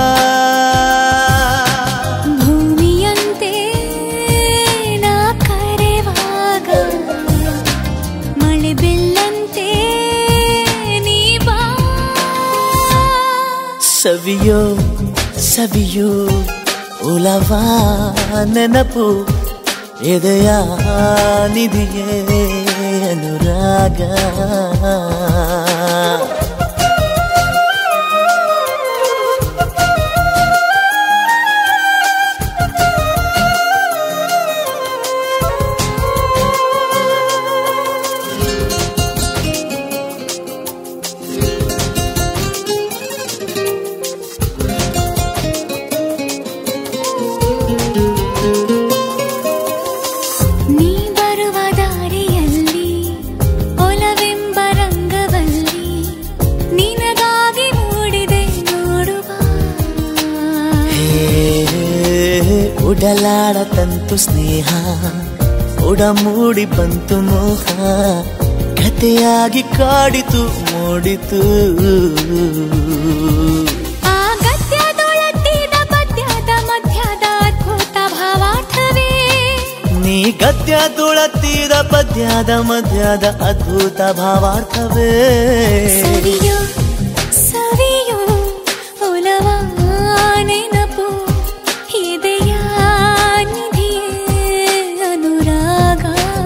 Speaker 2: ಭೂಮಿಯಂತೆ ನಾ ಕರೆವಾಗ ಮಳೆ ಬೆಲ್ಲಂತೆ ನೀ ಬಾ
Speaker 6: ಸವಿಯೋ ಸವಿಯೋ ಉಲವ ನೆನಪು ಎದೆಯ ನಿಧಿಯೇ ಅನುರಾಗ
Speaker 2: ನೀ ಬರುವ ದಾರಿಯಲ್ಲಿ ಒಲವೆಂಬ ರಂಗವಲ್ಲಿ ನಿನಗಾಗಿ ಮೂಡಿದೆ ನೋಡುವ
Speaker 6: ಉಡಲಾಡ ತಂತು ಸ್ನೇಹ ಉಡಮೂಡಿ ಬಂತು ಮೋಹ ಕಥೆಯಾಗಿ ಕಾಡಿತು ಮೂಡಿತು
Speaker 2: ಆ ಗದ್ಯದೊಳತ್ತಿದ ಪದ್ಯದ ಮಧ್ಯದ ಅದ್ಭುತ ಭಾವಾರ್ಥವೇ
Speaker 6: ನೀ ಗದ್ಯ ತುಳತ್ತಿದ ಪದ್ಯದ ಮಧ್ಯದ ಅದ್ಭುತ ಭಾವಾರ್ಥವೇ
Speaker 2: ಸವಿಯೋ ಸವಿಯೋ ಒಲವ ನೆನಪು ಎದೆಯ ನಿಧಿಯೇ ಅನುರಾಗ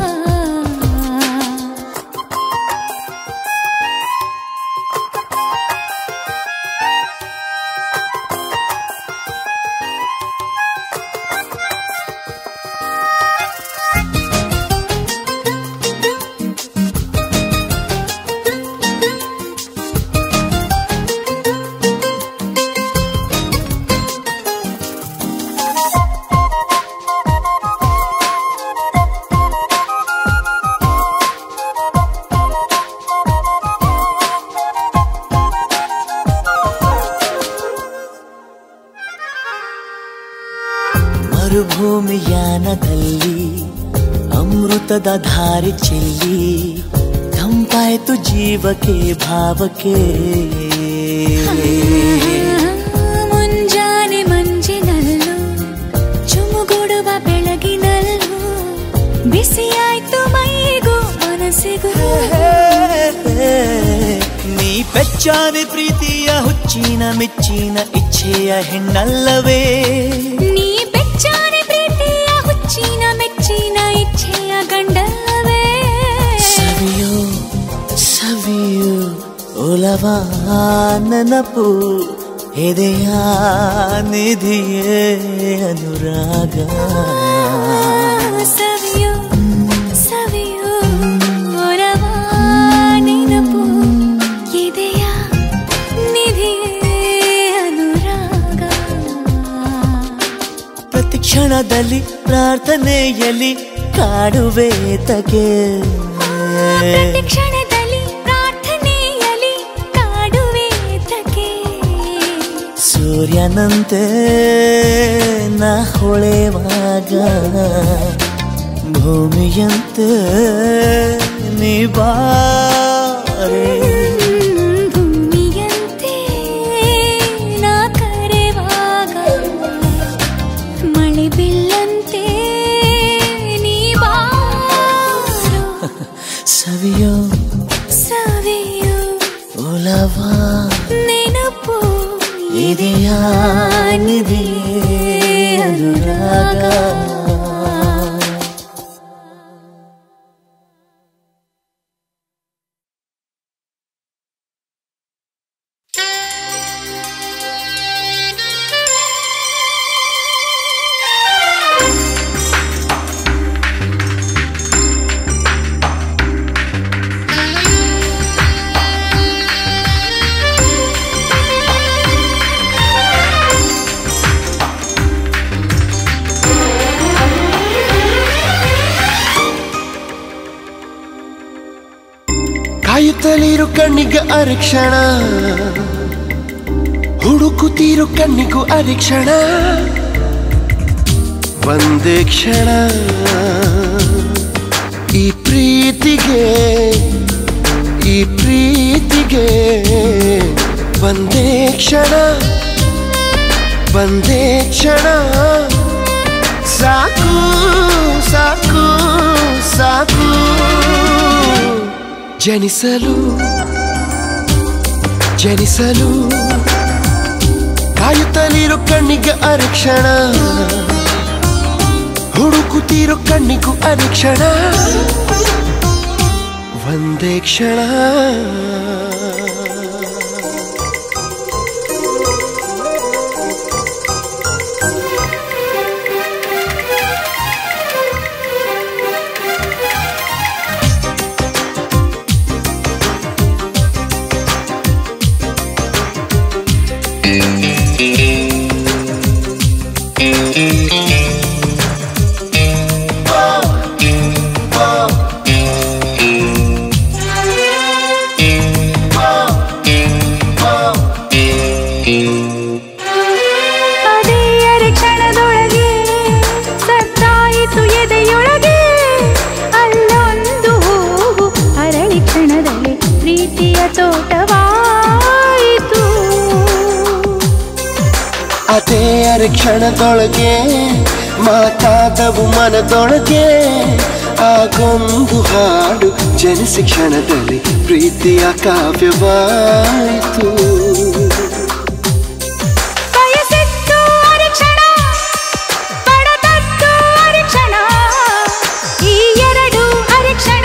Speaker 6: ಮರುಭೂಮಿಯಾನದಲ್ಲಿ ಅಮೃತದ ಧಾರೆ ಚೆಲ್ಲಿ ತಂಪಾಯ್ತು ಜೀವಕ್ಕೆ ಭಾವಕ್ಕೆ
Speaker 2: ಮುಂಜಾನೆ ಮಂಜಿನಲ್ಲೂ ಚುಮುಗುಡುವ ಬೆಳಗಿನಲ್ಲೂ ಬಿಸಿಯಾಯ್ತು ಮೈಗೂ ಮನಸ್ಸಿಗೂ
Speaker 6: ಬೆಚ್ಚಾನೆ ಪ್ರೀತಿಯ ಹುಚ್ಚಿನ ಮೆಚ್ಚಿನ ಇಚ್ಛೆಯ ಹೆಣ್ಣಲ್ಲವೇ
Speaker 2: ನೀ ಬೆಚ್ಚಾನೆ ಪ್ರೀತಿಯ ಹುಚ್ಚಿನ ಮೆಚ್ಚಿನ ಇಚ್ಛೆಯ ಗಂಡಲ್ಲವೇ
Speaker 6: ಸವಿಯೋ ಸವಿಯೋ ಒಲವ ನೆನಪು ಎದೆಯ ನಿಧಿಯೇ ಅನುರಾಗ
Speaker 2: ಸವಿಯೋ ಸವಿಯೋ ಒಲವ ನೆನಪು ಇದೆಯ ನಿಧಿಯೇ ಅನುರಾಗ
Speaker 6: ಪ್ರತಿ ಕ್ಷಣದಲ್ಲಿ ಪ್ರಾರ್ಥನೆಯಲ್ಲಿ ಕಾಡುವೆ ತಗೆ
Speaker 2: ಪ್ರತಿ ಕ್ಷಣದಲ್ಲಿ ಪ್ರಾರ್ಥನೆಯಲ್ಲಿ ಕಾಡುವೆ ತಗೆ
Speaker 6: ಸೂರ್ಯನಂತೆ ನಾ ಹೊಳೆವಾಗ ಭೂಮಿಯಂತೆ ನೀ ಬಾರೆ
Speaker 2: ಭೂಮಿಯಂತೆ ನಾ ಕರೆವಾಗ ಮಳೆ ಬಿಲ್ಲಂತೆ ನೀ ಬಾರೋ
Speaker 6: ಸವಿಯೋ
Speaker 2: ಸವಿಯೋ
Speaker 6: ಒಲವ
Speaker 2: ನೆನಪು
Speaker 6: ಇದೆಯ ನಿಧಿಯೇ ಅನುರಾಗ
Speaker 4: ಕಾಯುತ್ತಲಿರು ಕಣ್ಣಿಗೆ ಅರಿಕ್ಷಣ ಹುಡುಕುತ್ತೀರು ಕಣ್ಣಿಗೂ ಅರಿಕ್ಷಣ ಒಂದೇ ಕ್ಷಣ ಈ ಪ್ರೀತಿಗೆ ಈ ಪ್ರೀತಿಗೆ ಒಂದೇ ಕ್ಷಣ ಒಂದೇ ಕ್ಷಣ ಸಾಕು ಸಾಕು ಸಾಕು ಜನಿಸಲು ಜನಿಸಲು ಕಾಯುತ್ತಲಿರು ಕಣ್ಣಿಗೆ ಅರಿಕ್ಷಣ ಹುಡುಕುತ್ತೀರು ಕಣ್ಣಿಗೂ ಅರಿಕ್ಷಣ ಒಂದೇ ಕ್ಷಣ
Speaker 2: ಅದೇ ಅರೆ ಕ್ಷಣದೊಳಗೆ ಸತ್ತಾಯಿತು ಎದೆಯೊಳಗೆ ಅಲ್ಲೊಂದು ಹೂವು ಅರಳಿ ಕ್ಷಣದಲ್ಲಿ ಪ್ರೀತಿಯ ತೋಟವಾಯಿತು
Speaker 4: ಅದೇ ಅರೆ ಕ್ಷಣದೊಳಗೆ ಮಾತಾದವು ಮನದೊಳಗೆ ಆಗೊಂದು ಹಾಡು ಜನಿಸಿ ಕ್ಷಣದಲ್ಲಿ ಪ್ರೀತಿಯ ಕಾವ್ಯವಾಯಿತು
Speaker 2: ಬಯಸಿದ್ದು ಅರೆ ಕ್ಷಣ ಪಡೆದದ್ದು ಅರೆ ಕ್ಷಣ ಈ ಎರಡು ಅರೆ ಕ್ಷಣ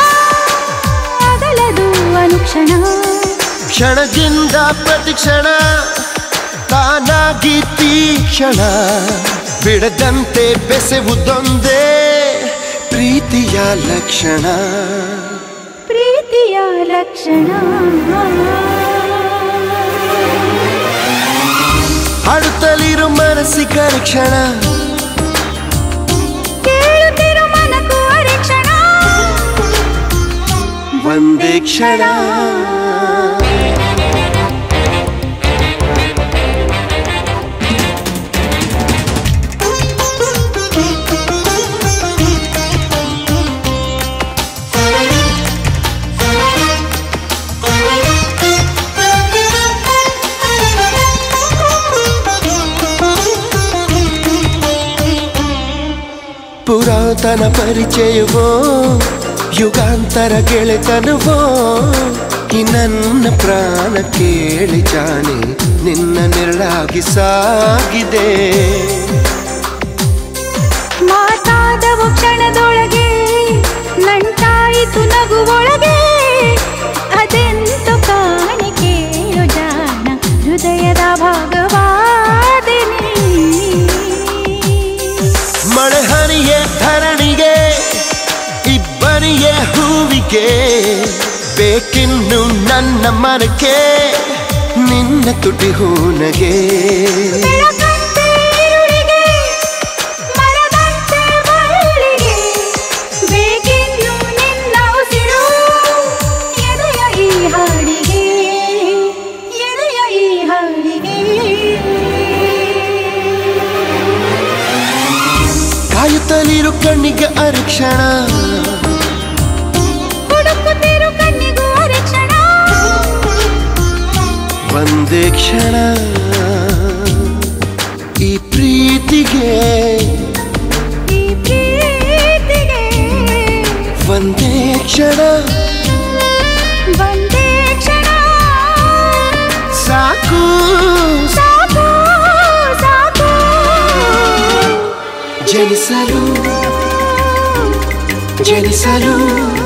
Speaker 2: ಅಗಲದು ಅನುಕ್ಷಣ
Speaker 4: ಕ್ಷಣದಿಂದ ಪ್ರತಿಕ್ಷಣ ತಾನಾಗಿ ತೀಕ್ಷಣ ಬಿಡದಂತೆ ಬೆಸೆವುದೊಂದೇ ಪ್ರೀತಿಯ ಲಕ್ಷಣ
Speaker 2: ಪ್ರೀತಿಯ ಲಕ್ಷಣ
Speaker 4: ಹಾಡುತ್ತಲಿರು ಮನಸ್ಸಿಗೆ ಕ್ಷಣ
Speaker 2: ಕೇಳುತ್ತಿರು ಮನಕ್ಕೂ ಅರೆ ಕ್ಷಣ
Speaker 4: ಒಂದೇ ಕ್ಷಣ ಪುರಾತನ ಪರಿಚಯವೋ ಯುಗಾಂತರ ಗೆಳೆತನವೋ ಈ ನನ್ನ ಪ್ರಾಣ ಕೇಳಿ ಜಾನೆ ನಿನ್ನ ನೆರಳಾಗಿ ಸಾಗಿದೆ
Speaker 2: ಮಾತಾದವು ಕ್ಷಣದೊಳಗೆ ನಂಟಾಯಿತು ನಗುವೊಳಗೆ ಅದೆಂತು ಕಾಣಿಕೆಯು ಜಾಣ ಹೃದಯದ ಭಾಗವಾದಿನಿ
Speaker 4: ಮಳೆ ಹನಿಯೇ ಧರಣಿಗೆ ಇಬ್ಬನಿಯೇ ಹೂವಿಗೆ ಬೇಕಿನ್ನು ನನ್ನ ಮನಕ್ಕೆ ನಿನ್ನ ತುಟಿ ಹೂನಗೆ
Speaker 2: ಬೆಳಕಂತೆ ഇരുಳಿಗೆ, ಮರದಂತೆ ಬಳ್ಳಿಗೆ, ಬೇಕಿನ್ನು ನಿನ್ನ ಉಸಿರು ಎದೆಯ ಈ ಹಾಡಿಗೆ ಎದೆಯ ಈ ಹಾಡಿಗೆ
Speaker 4: ಕಾಯುತ್ತಲಿರು ಕಣ್ಣಿಗೆ ಅರಕ್ಷಣ
Speaker 2: ಹುಡುಕುತ್ತಿರು ಕಣ್ಣಿಗೂ ಅರಕ್ಷಣ
Speaker 4: ಒಂದೇ ಕ್ಷಣ ಈ ಪ್ರೀತಿಗೆ
Speaker 2: ಈ ಪ್ರೀತಿಗೆ
Speaker 4: ಒಂದೇ ಕ್ಷಣ
Speaker 2: ಒಂದೇ ಕ್ಷಣ
Speaker 4: ಸಾಕು
Speaker 2: ಸಾಕು ಸಾಕು
Speaker 4: ಜನಿಸಲು ಜನಿಸಲು